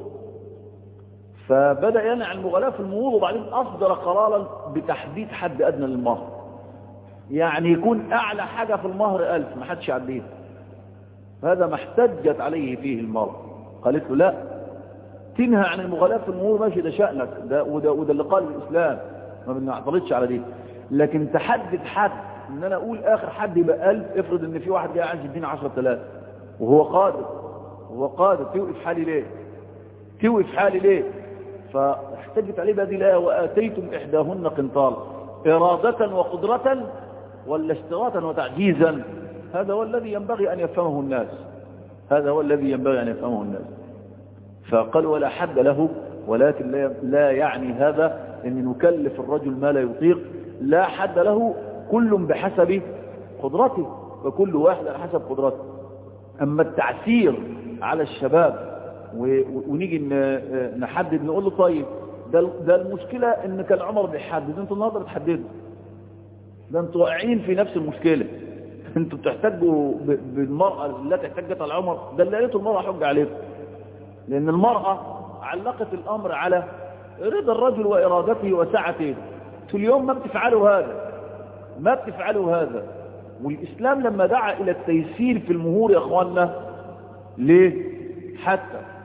فبدأ ينع المغالاة في المهور وبعدين أصدر قرارا بتحديد حد أدنى للمهر يعني يكون أعلى حاجة في المهر ألف ما حدش يعديه هذا ما احتجت عليه فيه المرأة قالت له لا تنهى عن المغالاة في المهور ماشي ده شأنك ده وده, وده اللي قال الإسلام ما بنعترضش على دي لكن تحدد حد ان انا اقول اخر حد يبقى ألف افرض ان في واحد جاي عايز يديني 10000 وهو قادر وهو قادر توقف حالي ليه توقف حالي ليه فاحتجت عليه بهذه الايه واتيتم احداهن قنطار اراده وقدره ولا اشتراطا وتعجيزا هذا هو الذي ينبغي ان يفهمه الناس هذا هو الذي ينبغي ان يفهمه الناس فقال ولا حد له ولكن لا يعني هذا ان نكلف الرجل ما لا يطيق لا حد له كل بحسب قدرته وكل واحد على حسب قدرته أما التعسير على الشباب ونيجي نحدد نقول له طيب ده, ده المشكلة ان كان عمر بيحدد انتوا النهارده بتحددوا ده انتوا واقعين في نفس المشكلة انتوا بتحتاجوا بالمرأة التي احتجت على عمر ده اللي قالته المرأة حج عليكم لان المرأة علقت الامر على رضا الرجل وارادته وسعته اليوم ما بتفعلوا هذا ما بتفعلوا هذا والإسلام لما دعا إلى التيسير في المهور يا أخوانا ليه حتى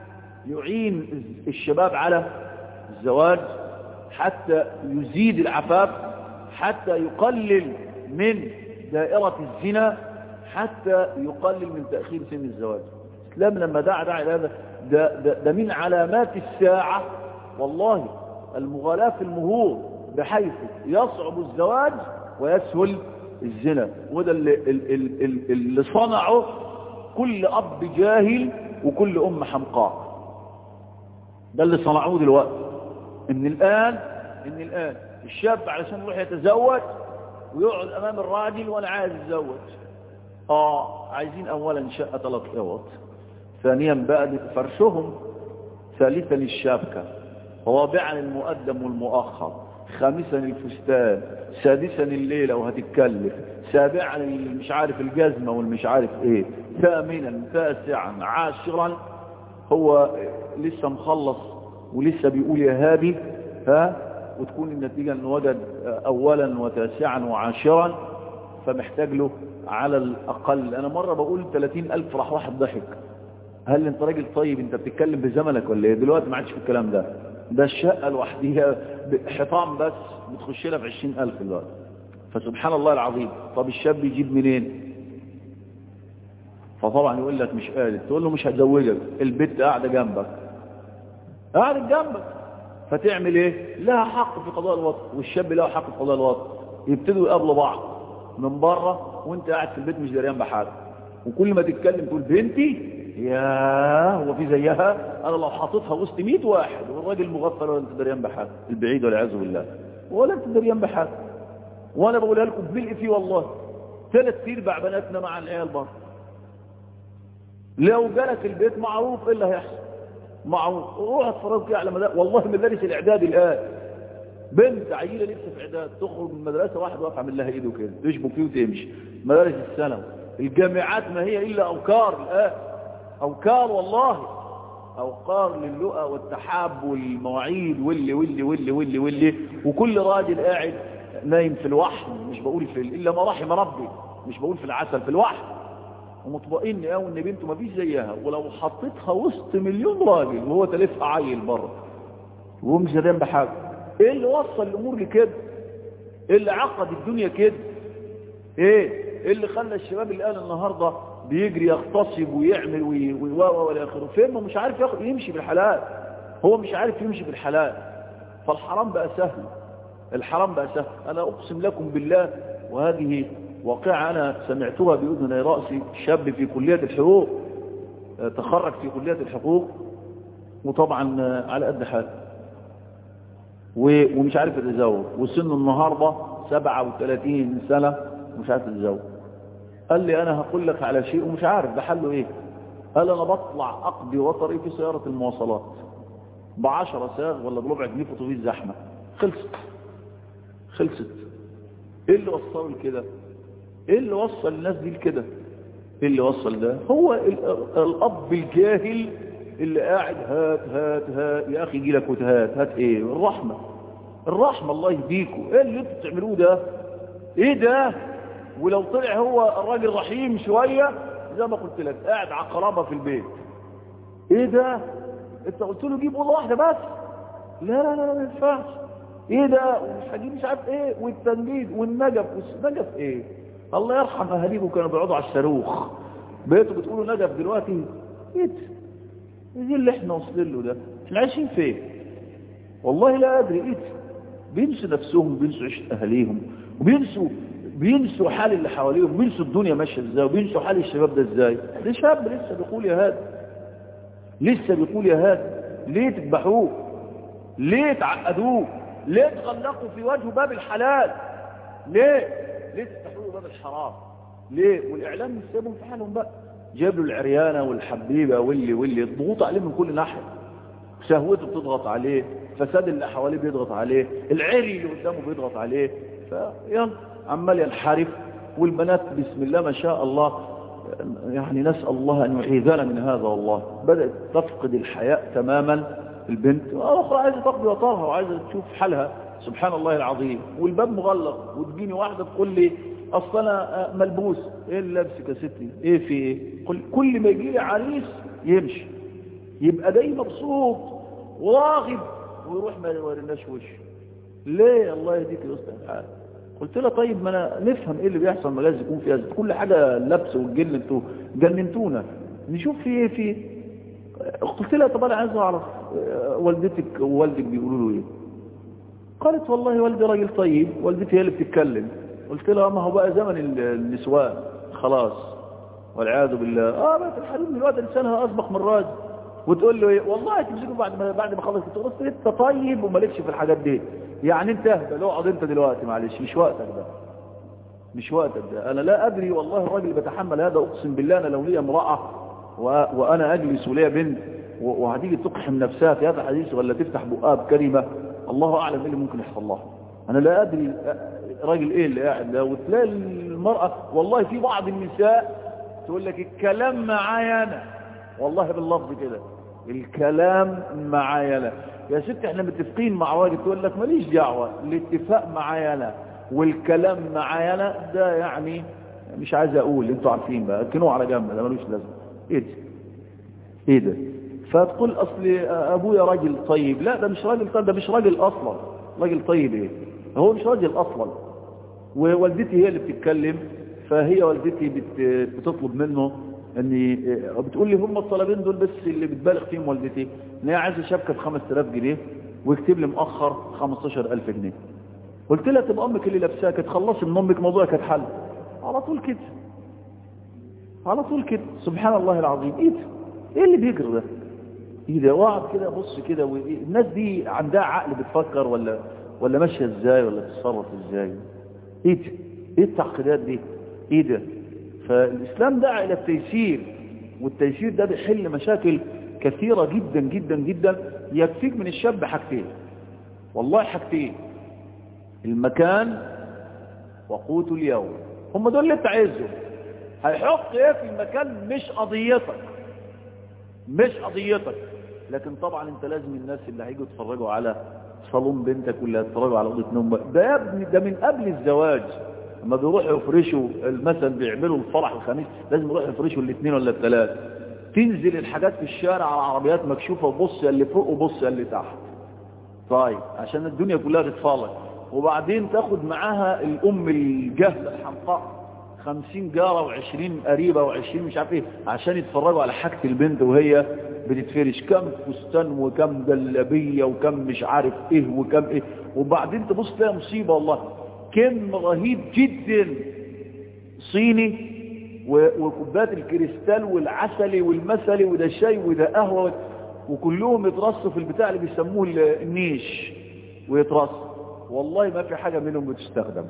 يعين الشباب على الزواج حتى يزيد العفاف حتى يقلل من دائرة الزنا حتى يقلل من تأخير سن الزواج الإسلام لما دعا دعا إلى هذا ده, ده, ده من علامات الساعة والله المغالاة في المهور بحيث يصعب الزواج ويسهل الزنا وده اللي, اللي, اللي صنعه كل أب جاهل وكل أم حمقاء ده اللي صنعوه دلوقتي ان الآن ان الآن الشاب علشان يروح يتزوج ويقعد أمام الراجل وأنا عايز أتزوج آه عايزين أولا شقة ثلاث أوض ثانيا بقى فرشهم ثالثا الشبكة رابعا المقدم والمؤخر خامسا الفستان سادسا الليلة وهتتكلف سابعا مش عارف الجزمة والمش عارف ايه ثامنا تاسعا عاشرا هو لسه مخلص ولسه بيقول يا هادي ها وتكون النتيجة انه وجد اولا وتاسعا وعاشرا فمحتاج له على الاقل انا مرة بقول 30 الف راح واحد ضحك هل انت راجل طيب انت بتتكلم بزمنك ولا ايه دلوقتي ما عادش في الكلام ده ده الشقة لوحديها حيطان بس بتخش لها في 20000 دلوقتي فسبحان الله العظيم طب الشاب يجيب منين فطبعا يقول لك مش قادر تقول له مش هتزوجك البنت قاعده جنبك قاعده جنبك فتعمل ايه لها حق في قضاء الوطن والشاب له حق في قضاء الوطن يبتدوا يقابلوا بعض من بره وانت قاعد في البيت مش دريان بحاجه وكل ما تتكلم تقول بنتي يا هو في زيها انا لو حاططها وسط 100 واحد والراجل مغفل ولا انت دريان بحاجه البعيد والعياذ بالله ولا انت دريان بحاجه وانا بقولها لكم بملء فيه والله ثلاث ارباع بناتنا مع العيال بره لو جالك البيت معروف ايه اللي هيحصل معروف روح اتفرج كده على مدارس والله مدارس الاعداد الان بنت عيله لسه في اعداد تخرج من المدرسه واحد واقف عامل لها ايده كده تشبك فيه وتمشي مدارس الثانوي الجامعات ما هي الا اوكار الان اوكار والله اوقار للؤى والتحاب والمواعيد واللي واللي واللي واللي واللي وكل راجل قاعد نايم في الوحم مش بقول في الا ما رحم ربي مش بقول في العسل في الوحم ومطمئن قوي ان بنته ما فيش زيها ولو حطيتها وسط مليون راجل وهو تلفها عيل بره وهو مش دريان بحاجه ايه اللي وصل الامور لكده ايه اللي عقد الدنيا كده ايه ايه اللي خلى الشباب الان النهارده بيجري يغتصب ويعمل ويواوا والى اخره فين ما مش عارف ياخد يمشي بالحلال هو مش عارف يمشي بالحلال فالحرام بقى سهل الحرام بقى سهل انا اقسم لكم بالله وهذه واقعة أنا سمعتها بأذني رأسي شاب في كلية الحقوق تخرج في كلية الحقوق وطبعا على قد حاله ومش عارف يتزوج وسنه النهاردة 37 سنة ومش عارف يتزوج قال لي أنا هقول لك على شيء ومش عارف ده حله إيه قال أنا بطلع أقضي وطري في سيارة المواصلات بعشرة ساغ ولا بربع جنيه في أتوبيس زحمة خلصت خلصت ايه اللي وصله لكده ايه اللي وصل الناس دي لكده ايه اللي وصل ده هو الاب الجاهل اللي قاعد هات هات هات يا اخي يجي لك وتهات هات ايه الرحمه الرحمه الله يهديكم ايه اللي انتوا بتعملوه ده ايه ده ولو طلع هو الراجل رحيم شويه زي ما قلت لك قاعد على قرابه في البيت ايه ده انت قلت له جيب اوضه واحده بس لا لا لا ما ينفعش ايه ده ومش هجيب مش عارف ايه والتنجيد والنجف والنجف ايه الله يرحم اهاليكم كانوا بيقعدوا على الصاروخ بقيتوا بتقولوا نجف دلوقتي ايه دي اللي احنا واصلين له ده احنا عايشين فين والله لا ادري ايه بينسوا نفسهم بينسوا عيشه اهاليهم وبينسوا بينسوا حال اللي حواليهم بينسوا الدنيا ماشيه ازاي وبينسوا حال الشباب ده ازاي ده شاب لسه بيقول يا هاد لسه بيقول يا هاد ليه تذبحوه ليه تعقدوه ليه تغلقوا في وجهه باب الحلال ليه ليه تفتحوا له باب الحرام ليه والاعلام مش سايبهم في حالهم بقى جاب له العريانه والحبيبه واللي واللي الضغوط عليه من كل ناحيه شهوته بتضغط عليه فساد اللي حواليه بيضغط عليه العري اللي قدامه بيضغط عليه فيلا عمال ينحرف والبنات بسم الله ما شاء الله يعني نسأل الله أن يعيذنا من هذا والله بدأت تفقد الحياء تماما البنت أخرى عايزة تقضي وطارها وعايزة تشوف حالها سبحان الله العظيم والباب مغلق وتجيني واحدة تقول لي أصل أنا ملبوس إيه اللي لابسك يا ستي إيه في إيه كل, كل ما يجي لي عريس يمشي يبقى جاي مبسوط وراغب ويروح ما يوريناش وشه ليه الله يهديك يا استاذ الحال قلت لها طيب ما انا نفهم ايه اللي بيحصل ما لازم يكون فيها كل حاجه لبس والجن انتوا جننتونا نشوف في ايه في قلت لها طب انا عايز اعرف والدتك ووالدك بيقولوا له ايه قالت والله والدي راجل طيب والدتي هي اللي بتتكلم قلت لها ما هو بقى زمن النسوان خلاص والعياذ بالله اه بقى في الحدود من الوقت لسانها اسبق من الراجل وتقول له ايه والله تمسكه بعد ما بعد ما خلص تقول له انت طيب ومالكش في الحاجات دي يعني انت اهدى لو اقعد انت دلوقتي معلش مش وقتك ده مش وقتك ده انا لا ادري والله الراجل بيتحمل هذا اقسم بالله انا لو لي امراه و... وانا اجلس وليا بنت و... وهتيجي تقحم نفسها في هذا الحديث ولا تفتح بقها بكلمه الله اعلم ايه اللي ممكن يحصل لها انا لا ادري راجل ايه اللي قاعد ده وتلاقي المراه والله في بعض النساء تقول لك الكلام معايا انا والله باللفظ كده الكلام معايا انا يا ست احنا متفقين مع واجب تقول لك ماليش دعوه الاتفاق معايا انا والكلام معايا انا ده يعني مش عايز اقول انتوا عارفين بقى اركنوه على جنب ده ملوش لازمه ايه ده ايه ده فتقول اصل ابويا راجل طيب لا ده مش راجل طيب ده مش راجل اصلا راجل طيب ايه هو مش راجل اصلا ووالدتي هي اللي بتتكلم فهي والدتي بت... بتطلب منه اني بتقول لي هم الطلبين دول بس اللي بتبالغ فيهم والدتي ان هي عايزه شبكه ب 5000 جنيه ويكتب لي مؤخر 15000 جنيه قلت لها تبقى امك اللي لابساها كانت خلصي من امك موضوع كانت حل على طول كده على طول كده سبحان الله العظيم ايه ده ايه اللي بيجري ده ايه ده واقعد كده ابص كده الناس دي عندها عقل بتفكر ولا ولا ماشيه ازاي ولا بتتصرف ازاي ايه ده ايه التعقيدات دي ايه ده فالإسلام دعا إلى التيسير والتيسير ده بيحل مشاكل كثيرة جدا جدا جدا يكفيك من الشاب حاجتين والله حاجتين المكان وقوت اليوم هم دول اللي انت عايزهم هيحط ايه في المكان مش قضيتك مش قضيتك لكن طبعا انت لازم الناس اللي هيجوا يتفرجوا على صالون بنتك واللي هيتفرجوا على اوضه نوم ده يا ابني ده من قبل الزواج لما بيروحوا يفرشوا مثلا بيعملوا الفرح الخميس لازم يروحوا يفرشوا الاثنين ولا الثلاث تنزل الحاجات في الشارع على عربيات مكشوفه وبص اللي فوق وبص اللي تحت طيب عشان الدنيا كلها تتفرج وبعدين تاخد معاها الام الجهله الحمقاء خمسين جارة وعشرين قريبة وعشرين مش عارف ايه عشان يتفرجوا على حاجة البنت وهي بتتفرش كم فستان وكم جلابية وكم مش عارف ايه وكم ايه وبعدين تبص تلاقي مصيبة والله كم رهيب جدا صيني وكوبات الكريستال والعسلي والمثلي وده شاي وده قهوة وكلهم يترصوا في البتاع اللي بيسموه النيش ويترصوا والله ما في حاجة منهم بتستخدم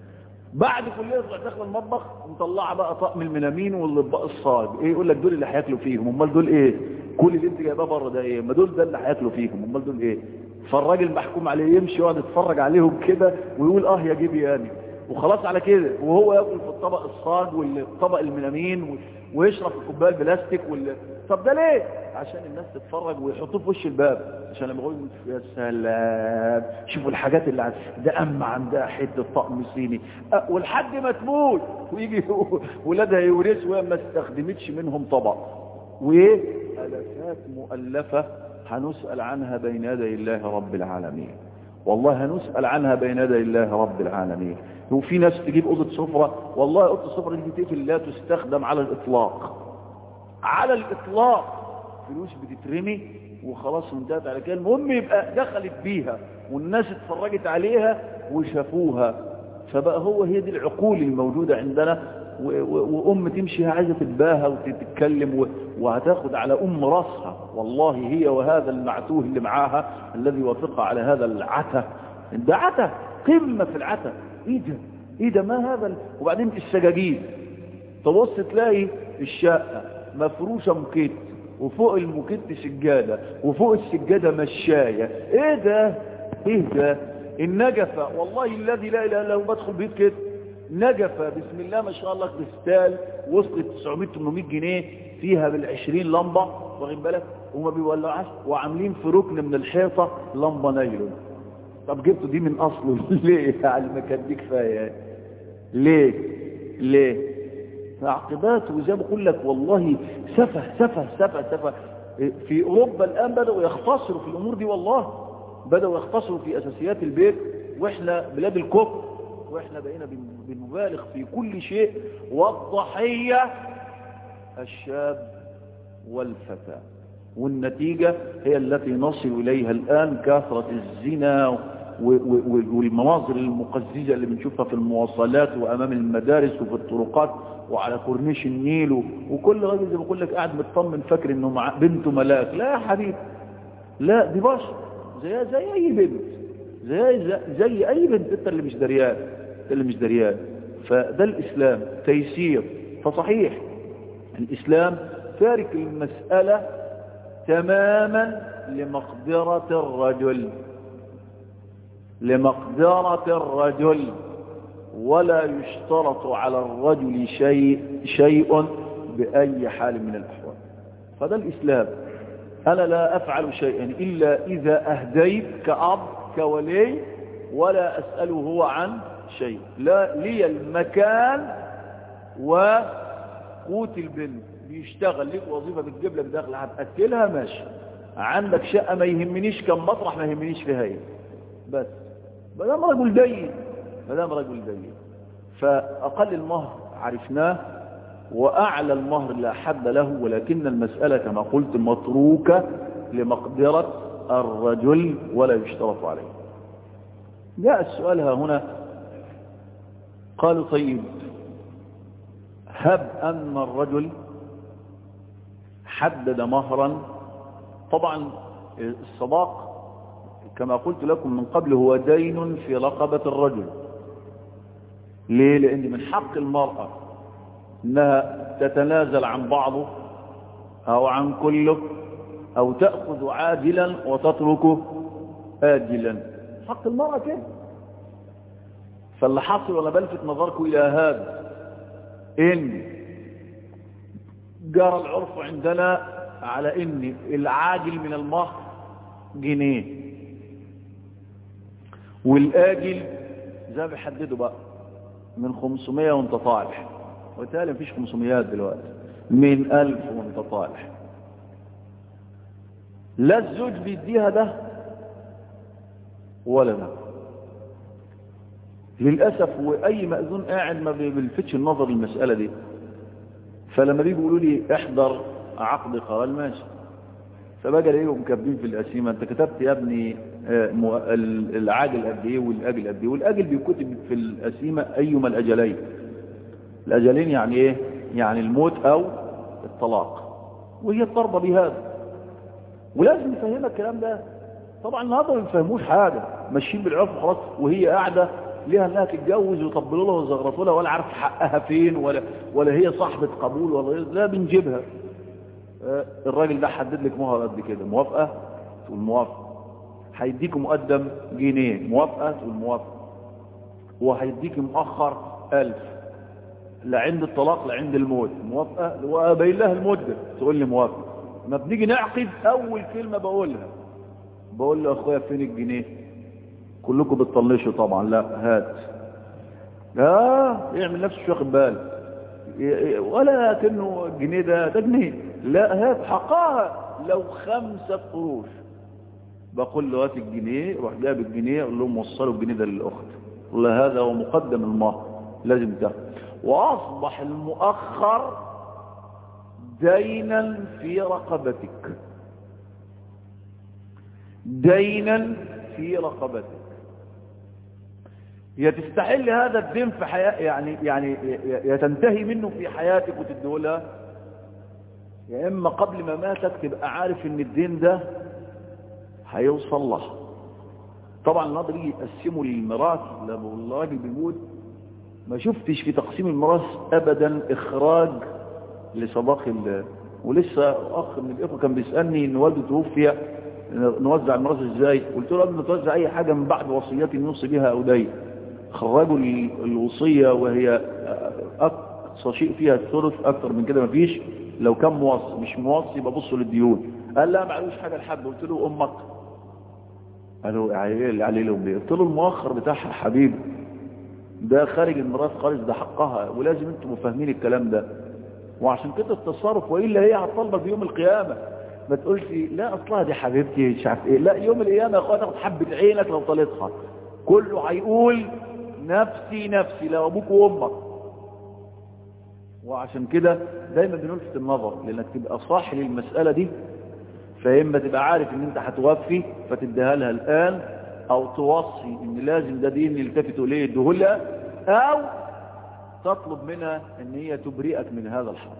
بعد كلية تروح داخل المطبخ مطلعه بقى طقم المنامين والاطباق الصاج ايه يقول لك دول اللي هياكلوا فيهم امال دول ايه كل اللي انت جايباه بره ده ايه ما دول ده اللي هياكلوا فيهم امال دول ايه فالراجل محكوم عليه يمشي يقعد يتفرج عليهم كده ويقول اه يا جيبي يعني وخلاص على كده وهو ياكل في الطبق الصاج والطبق المنامين ويشرب في الكوبايه البلاستيك وال... طب ده ليه عشان الناس تتفرج ويحطوه في وش الباب عشان لما يقول يا سلام شوفوا الحاجات اللي عند ده اما عندها حته طقم صيني أه ولحد ما تموت ويجي ولادها يورثوا وهي ما استخدمتش منهم طبق وايه الافات مؤلفه هنسال عنها بين يدي الله رب العالمين والله هنسال عنها بين يدي الله رب العالمين وفي ناس تجيب اوضه سفره والله اوضه السفره دي تقفل لا تستخدم على الاطلاق على الاطلاق فلوس بتترمي وخلاص انتهت على كده المهم يبقى دخلت بيها والناس اتفرجت عليها وشافوها فبقى هو هي دي العقول الموجودة عندنا وأم تمشي عايزة تتباهى وتتكلم وهتاخد على أم راسها والله هي وهذا المعتوه اللي معاها الذي وافقها على هذا العتا ده عتا قمة في العتا ايه ده ايه ده ما هذا وبعدين السجاجيد تبص تلاقي الشقة مفروشة مكيت وفوق المكت سجادة وفوق السجادة مشاية ايه ده ايه ده النجفة والله الذي لا اله الا هو بدخل بيت كده نجفة بسم الله ما شاء الله كريستال وصلت 900 800 جنيه فيها بالعشرين لمبة واخد بالك وما بيولعوش وعاملين في ركن من الحيطة لمبة نايلون طب جبتوا دي من اصله ليه يعني ما كان دي كفايه ليه ليه عقبات وزي ما بقول لك والله سفه سفه سفه سفه في أوروبا الآن بدأوا يختصروا في الأمور دي والله بدأوا يختصروا في أساسيات البيت وإحنا بلاد الكفر وإحنا بقينا بنبالغ في كل شيء والضحية الشاب والفتى والنتيجة هي التي نصل إليها الآن كثرة الزنا والمناظر المقززة اللي بنشوفها في المواصلات وأمام المدارس وفي الطرقات وعلى كورنيش النيل وكل راجل زي ما بقول لك قاعد مطمن فاكر انه مع بنته ملاك لا يا حبيبي لا دي بشر زي زي اي بنت زي زي, زي اي بنت انت اللي مش دريان انت اللي مش دريان فده الاسلام تيسير فصحيح الاسلام تارك المسألة تماما لمقدرة الرجل لمقدرة الرجل ولا يشترط على الرجل شيء شيء بأي حال من الأحوال فده الإسلام أنا لا أفعل شيئا إلا إذا أهديت كأب كولي ولا أسأله هو عن شيء لا لي المكان وقوت البنت بيشتغل لك وظيفة بتجيب لك دخل هتأكلها ماشي عندك شقة ما يهمنيش كم مطرح ما يهمنيش فيها ايه بس ما دام رجل دين ما دام رجل دين فأقل المهر عرفناه وأعلى المهر لا حد له ولكن المسألة كما قلت متروكة لمقدرة الرجل ولا يشترط عليه جاء السؤال ها هنا قالوا طيب هب أن الرجل حدد مهرا طبعا الصداق كما قلت لكم من قبل هو دين في رقبة الرجل ليه لأن من حق المرأة أنها تتنازل عن بعضه أو عن كله أو تأخذ عاجلا وتتركه آجلا حق المرأة كده فاللي حصل وأنا بلفت نظركم إلى هذا إن جرى العرف عندنا على إن العاجل من المهر جنيه والآجل زي ما بيحددوا بقى من 500 وانت طالع وبالتالي مفيش 500 دلوقتي من 1000 وانت طالع لا الزوج بيديها ده ولا ده للأسف وأي مأذون قاعد ما بيلفتش النظر للمسألة دي فلما بيجوا يقولوا لي احضر عقد قرار ماشي فبقى الاقيهم كاتبين في القسيمه انت كتبت يا ابني العاجل قد ايه والاجل قد ايه والاجل بيكتب في القسيمه ايما الاجلين الاجلين يعني ايه يعني الموت او الطلاق وهي الضربه بهذا ولازم نفهمك الكلام ده طبعا النهارده ما بيفهموش حاجه ماشيين بالعرف خلاص وهي قاعده ليها انها تتجوز ويطبلوا لها ويزغرطوا لها ولا عارف حقها فين ولا ولا هي صاحبه قبول ولا لا بنجيبها الراجل ده حدد لك مهر قد كده موافقه تقول موافقه هيديك مقدم جنيه موافقه تقول موافقه وهيديك مؤخر ألف لا عند الطلاق لا عند الموت موافقه وابين لها المده تقول لي موافقه ما بنيجي نعقد اول كلمه بقولها بقول له اخويا فين الجنيه كلكم بتطنشوا طبعا لا هات اه يعمل نفسه مش واخد باله ولا كأنه الجنيه ده ده جنيه لا هات حقها لو خمسة قروش بقول له هات الجنيه روح جاب الجنيه اقول لهم وصلوا الجنيه ده للاخت قول له هذا هو مقدم المهر لازم تاخد واصبح المؤخر دينا في رقبتك دينا في رقبتك هي تستحل هذا الدين في حياة يعني يعني يتنتهي منه في حياتك وتديهولها يا اما قبل ما ماتك تبقى عارف ان الدين ده هيوصل لها طبعا الناظر يجي يقسموا للميراث لما الراجل بيموت ما شفتش في تقسيم الميراث ابدا اخراج لصداق الله ولسه اخ من الاخوه كان بيسالني ان والده توفي نوزع الميراث ازاي قلت له قبل ما توزع اي حاجه من بعد وصيات يوصي بها او دين خرجوا الوصيه وهي اقصى شيء فيها الثلث اكتر من كده مفيش لو كان موصي مش موصي يبقى بصوا للديون قال لا معلوش حاجه لحد قلت له امك قالوا اللي عليه لهم ليه قلت له المؤخر بتاعها حبيبي ده خارج الميراث خالص ده حقها ولازم انتم فاهمين الكلام ده وعشان كده التصرف والا هي هتطلبك في يوم القيامه ما تقولش لا اصلها دي حبيبتي مش عارف ايه لا يوم القيامه يا اخويا تاخد حبه عينك لو طالتها كله هيقول نفسي نفسي لو ابوك وامك وعشان كده دايما بنلفت النظر لانك تبقى صاحي للمساله دي فاما تبقى عارف ان انت هتوفي فتديها لها الان او توصي ان لازم ده دين يلتفتوا اليه يديهولها او تطلب منها ان هي تبرئك من هذا الحرام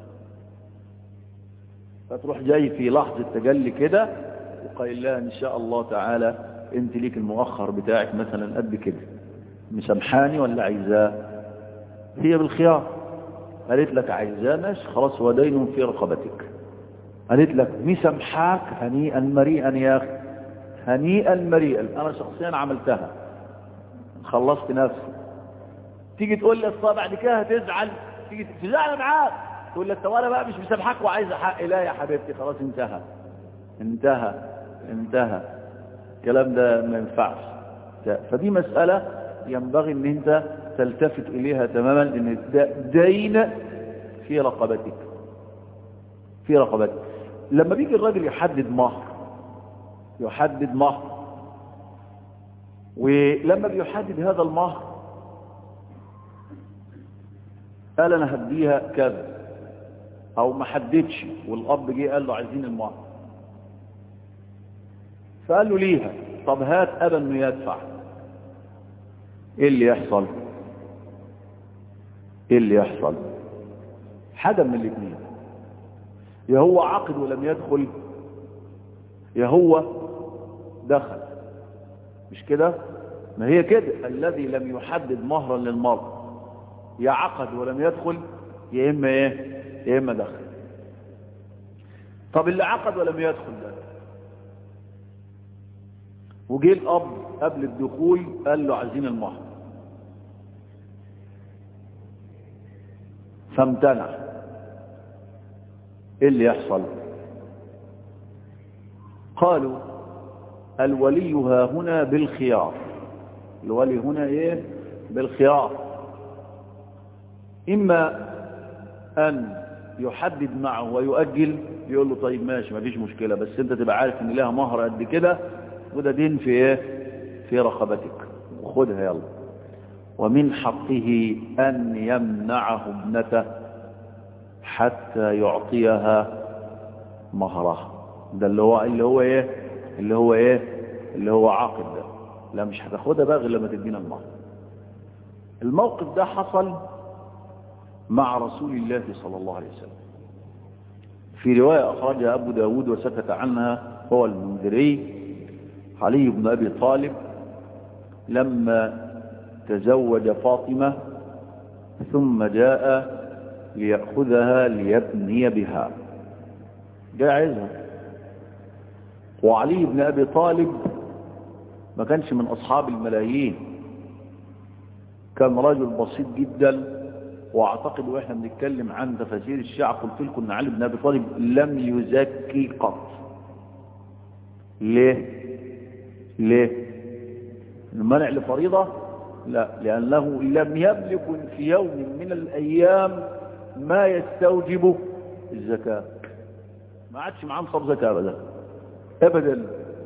فتروح جاي في لحظة تجلي كده وقايل لها ان شاء الله تعالى انت ليك المؤخر بتاعك مثلا قد كده مسامحاني ولا عايزاه هي بالخيار قالت لك عايزاه ماشي خلاص هو دين في رقبتك قالت لك مسامحاك هنيئا مريئا يا اخي هنيئا مريئا انا شخصيا عملتها خلصت نفسي تيجي تقول لي اصلا بعد كده هتزعل تيجي تزعل معاك تقول لك طب انا بقى مش مسامحاك وعايز حقي لا يا حبيبتي خلاص انتهى انتهى انتهى الكلام ده ما ينفعش فدي مسألة ينبغي ان انت تلتفت اليها تماما ان ده دين في رقبتك في رقبتك لما بيجي الراجل يحدد مهر يحدد مهر ولما بيحدد هذا المهر قال انا هديها كذا او ما حددش والاب جه قال له عايزين المهر فقال له ليها طب هات ابا انه يدفع ايه اللي يحصل ايه اللي يحصل حاجه من الاثنين يا هو عقد ولم يدخل يا هو دخل مش كده ما هي كده الذي لم يحدد مهرا للمرء يا عقد ولم يدخل يا اما ايه يا اما دخل طب اللي عقد ولم يدخل ده وجه الاب قبل الدخول قال له عايزين المهر فامتنع ايه اللي يحصل قالوا الولي ها هنا بالخيار الولي هنا ايه بالخيار اما ان يحدد معه ويؤجل يقول له طيب ماشي مفيش مشكلة بس انت تبقى عارف ان لها مهر قد كده وده دين في ايه في رقبتك وخدها يلا ومن حقه ان يمنعه ابنته حتى يعطيها مهرها ده اللي هو اللي هو ايه اللي هو ايه اللي هو عاقد ده لا مش هتاخدها بقى غير لما تدينا المهر الموقف ده حصل مع رسول الله صلى الله عليه وسلم في رواية أخرجها أبو داود وسكت عنها هو المنذري علي بن أبي طالب لما تزوج فاطمة ثم جاء ليأخذها ليبني بها جاء عايزها وعلي بن أبي طالب ما كانش من أصحاب الملايين كان رجل بسيط جدا واعتقد واحنا بنتكلم عن تفاسير الشيعة قلت لكم ان علي بن ابي طالب لم يزكي قط ليه ليه المنع لفريضة لا لأنه لم يملك في يوم من الأيام ما يستوجب الزكاة ما عادش معاه نصاب زكاة أبدا أبدا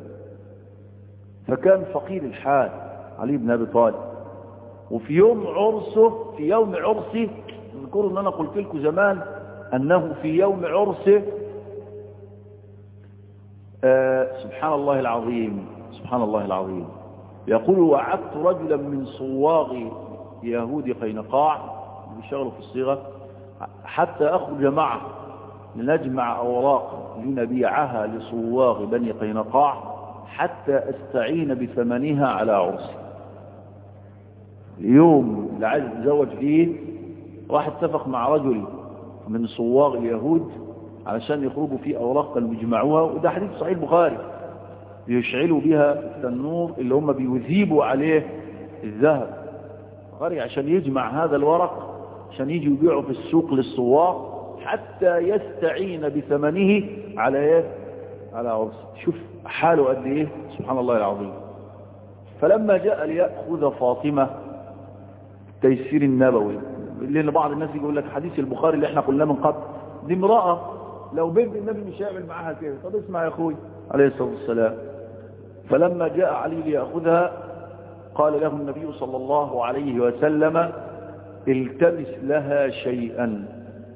فكان فقير الحال علي بن أبي طالب وفي يوم عرسه في يوم عرسه اذكروا ان انا قلت لكم زمان انه في يوم عرسه آه سبحان الله العظيم سبحان الله العظيم يقول وعدت رجلا من صواغ يهود قينقاع بيشتغلوا في الصيغة حتى أخرج معه لنجمع أوراق لنبيعها لصواغ بني قينقاع حتى أستعين بثمنها على عرسي اليوم اللي عايز يتزوج فيه راح اتفق مع رجل من صواغ اليهود علشان يخرجوا فيه أوراق كانوا بيجمعوها وده حديث صحيح البخاري بيشعلوا بها التنور اللي هم بيذيبوا عليه الذهب غري عشان يجمع هذا الورق عشان يجي يبيعه في السوق للصواغ حتى يستعين بثمنه على ايه على عرس شوف حاله قد ايه سبحان الله العظيم فلما جاء ليأخذ فاطمة تيسير النبوي لان بعض الناس يقول لك حديث البخاري اللي احنا قلناه من قبل دي امرأة لو بنت النبي مش هيعمل معاها كده طب اسمع يا اخوي عليه الصلاة والسلام فلما جاء علي ليأخذها قال له النبي صلى الله عليه وسلم التمس لها شيئا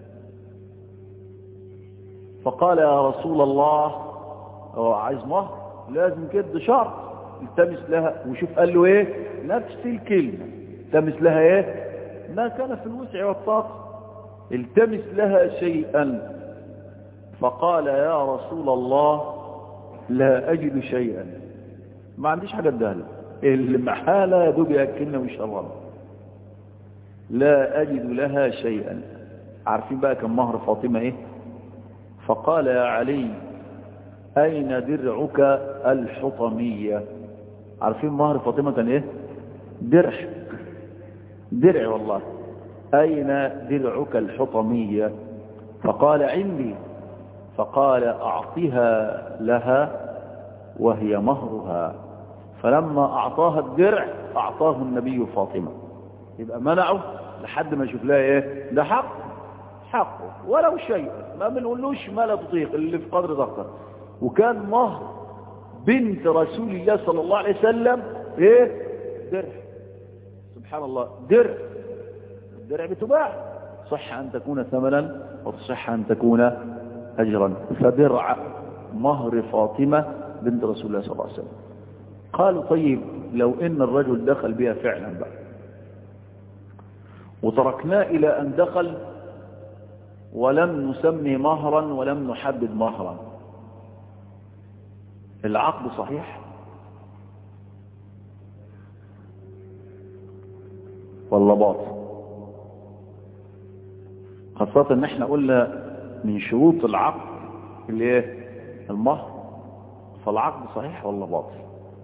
فقال يا رسول الله هو عايز مهر لازم كده شرط التمس لها وشوف قال له ايه نفس الكلمة التمس لها ايه ما كان في الوسع والطاقة التمس لها شيئا فقال يا رسول الله لا أجد شيئا ما عنديش حاجة ادهله المحالة يا دوب يأكلنا ويشربنا لا أجد لها شيئا عارفين بقى كم مهر فاطمة ايه فقال يا علي أين درعك الحطمية عارفين مهر فاطمة كان ايه درع درع والله أين درعك الحطمية فقال عندي فقال أعطها لها وهي مهرها فلما أعطاها الدرع أعطاه النبي فاطمة يبقى منعه لحد ما يشوف لها ايه ده حق حقه ولو شيء ما بنقولوش ما لا تطيق اللي في قدر ضغطه وكان مهر بنت رسول الله صلى الله عليه وسلم ايه درع سبحان الله درع الدرع بتباع صح أن تكون ثمنا وتصح أن تكون أجرا فدرع مهر فاطمة بنت رسول الله صلى الله عليه وسلم قالوا طيب لو إن الرجل دخل بها فعلا بقى وتركناه إلى أن دخل ولم نسمي مهرا ولم نحدد مهرا العقد صحيح ولا باطل خاصة ان احنا قلنا من شروط العقد اللي ايه المهر فالعقد صحيح ولا باطل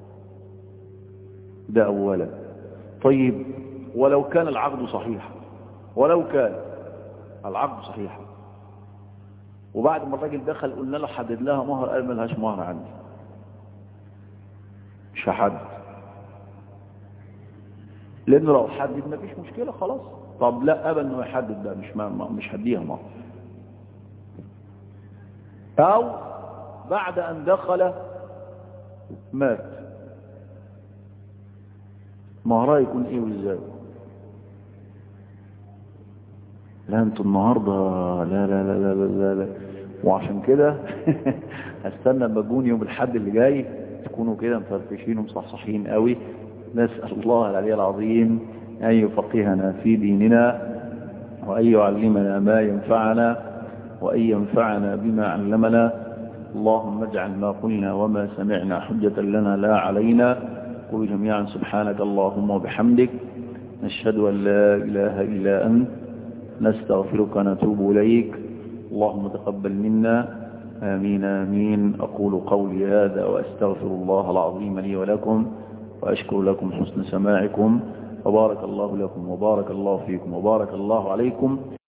ده اولا طيب ولو كان العقد صحيحا ولو كان العقد صحيحا وبعد ما الراجل دخل قلنا له حدد لها مهر قال ما لهاش مهر عندي مش هحدد لانه لو حدد مفيش مشكلة خلاص طب لا ابا انه يحدد ده مش ما مش هديها مهر او بعد ان دخل مات مهرها يكون ايه وازاي لا انتوا النهاردة لا لا لا لا لا, لا. وعشان كده هستنى لما تجون يوم الحد اللي جاي تكونوا كده مفرفشين ومصحصحين قوي نسأل الله العلي العظيم أن يفقهنا في ديننا وأن يعلمنا ما ينفعنا وأن ينفعنا بما علمنا اللهم اجعل ما قلنا وما سمعنا حجة لنا لا علينا قل جميعا سبحانك اللهم وبحمدك نشهد أن لا إله إلا أنت نستغفرك ونتوب إليك اللهم تقبل منا آمين آمين أقول قولي هذا وأستغفر الله العظيم لي ولكم وأشكر لكم حسن سماعكم وبارك الله لكم وبارك الله فيكم وبارك الله عليكم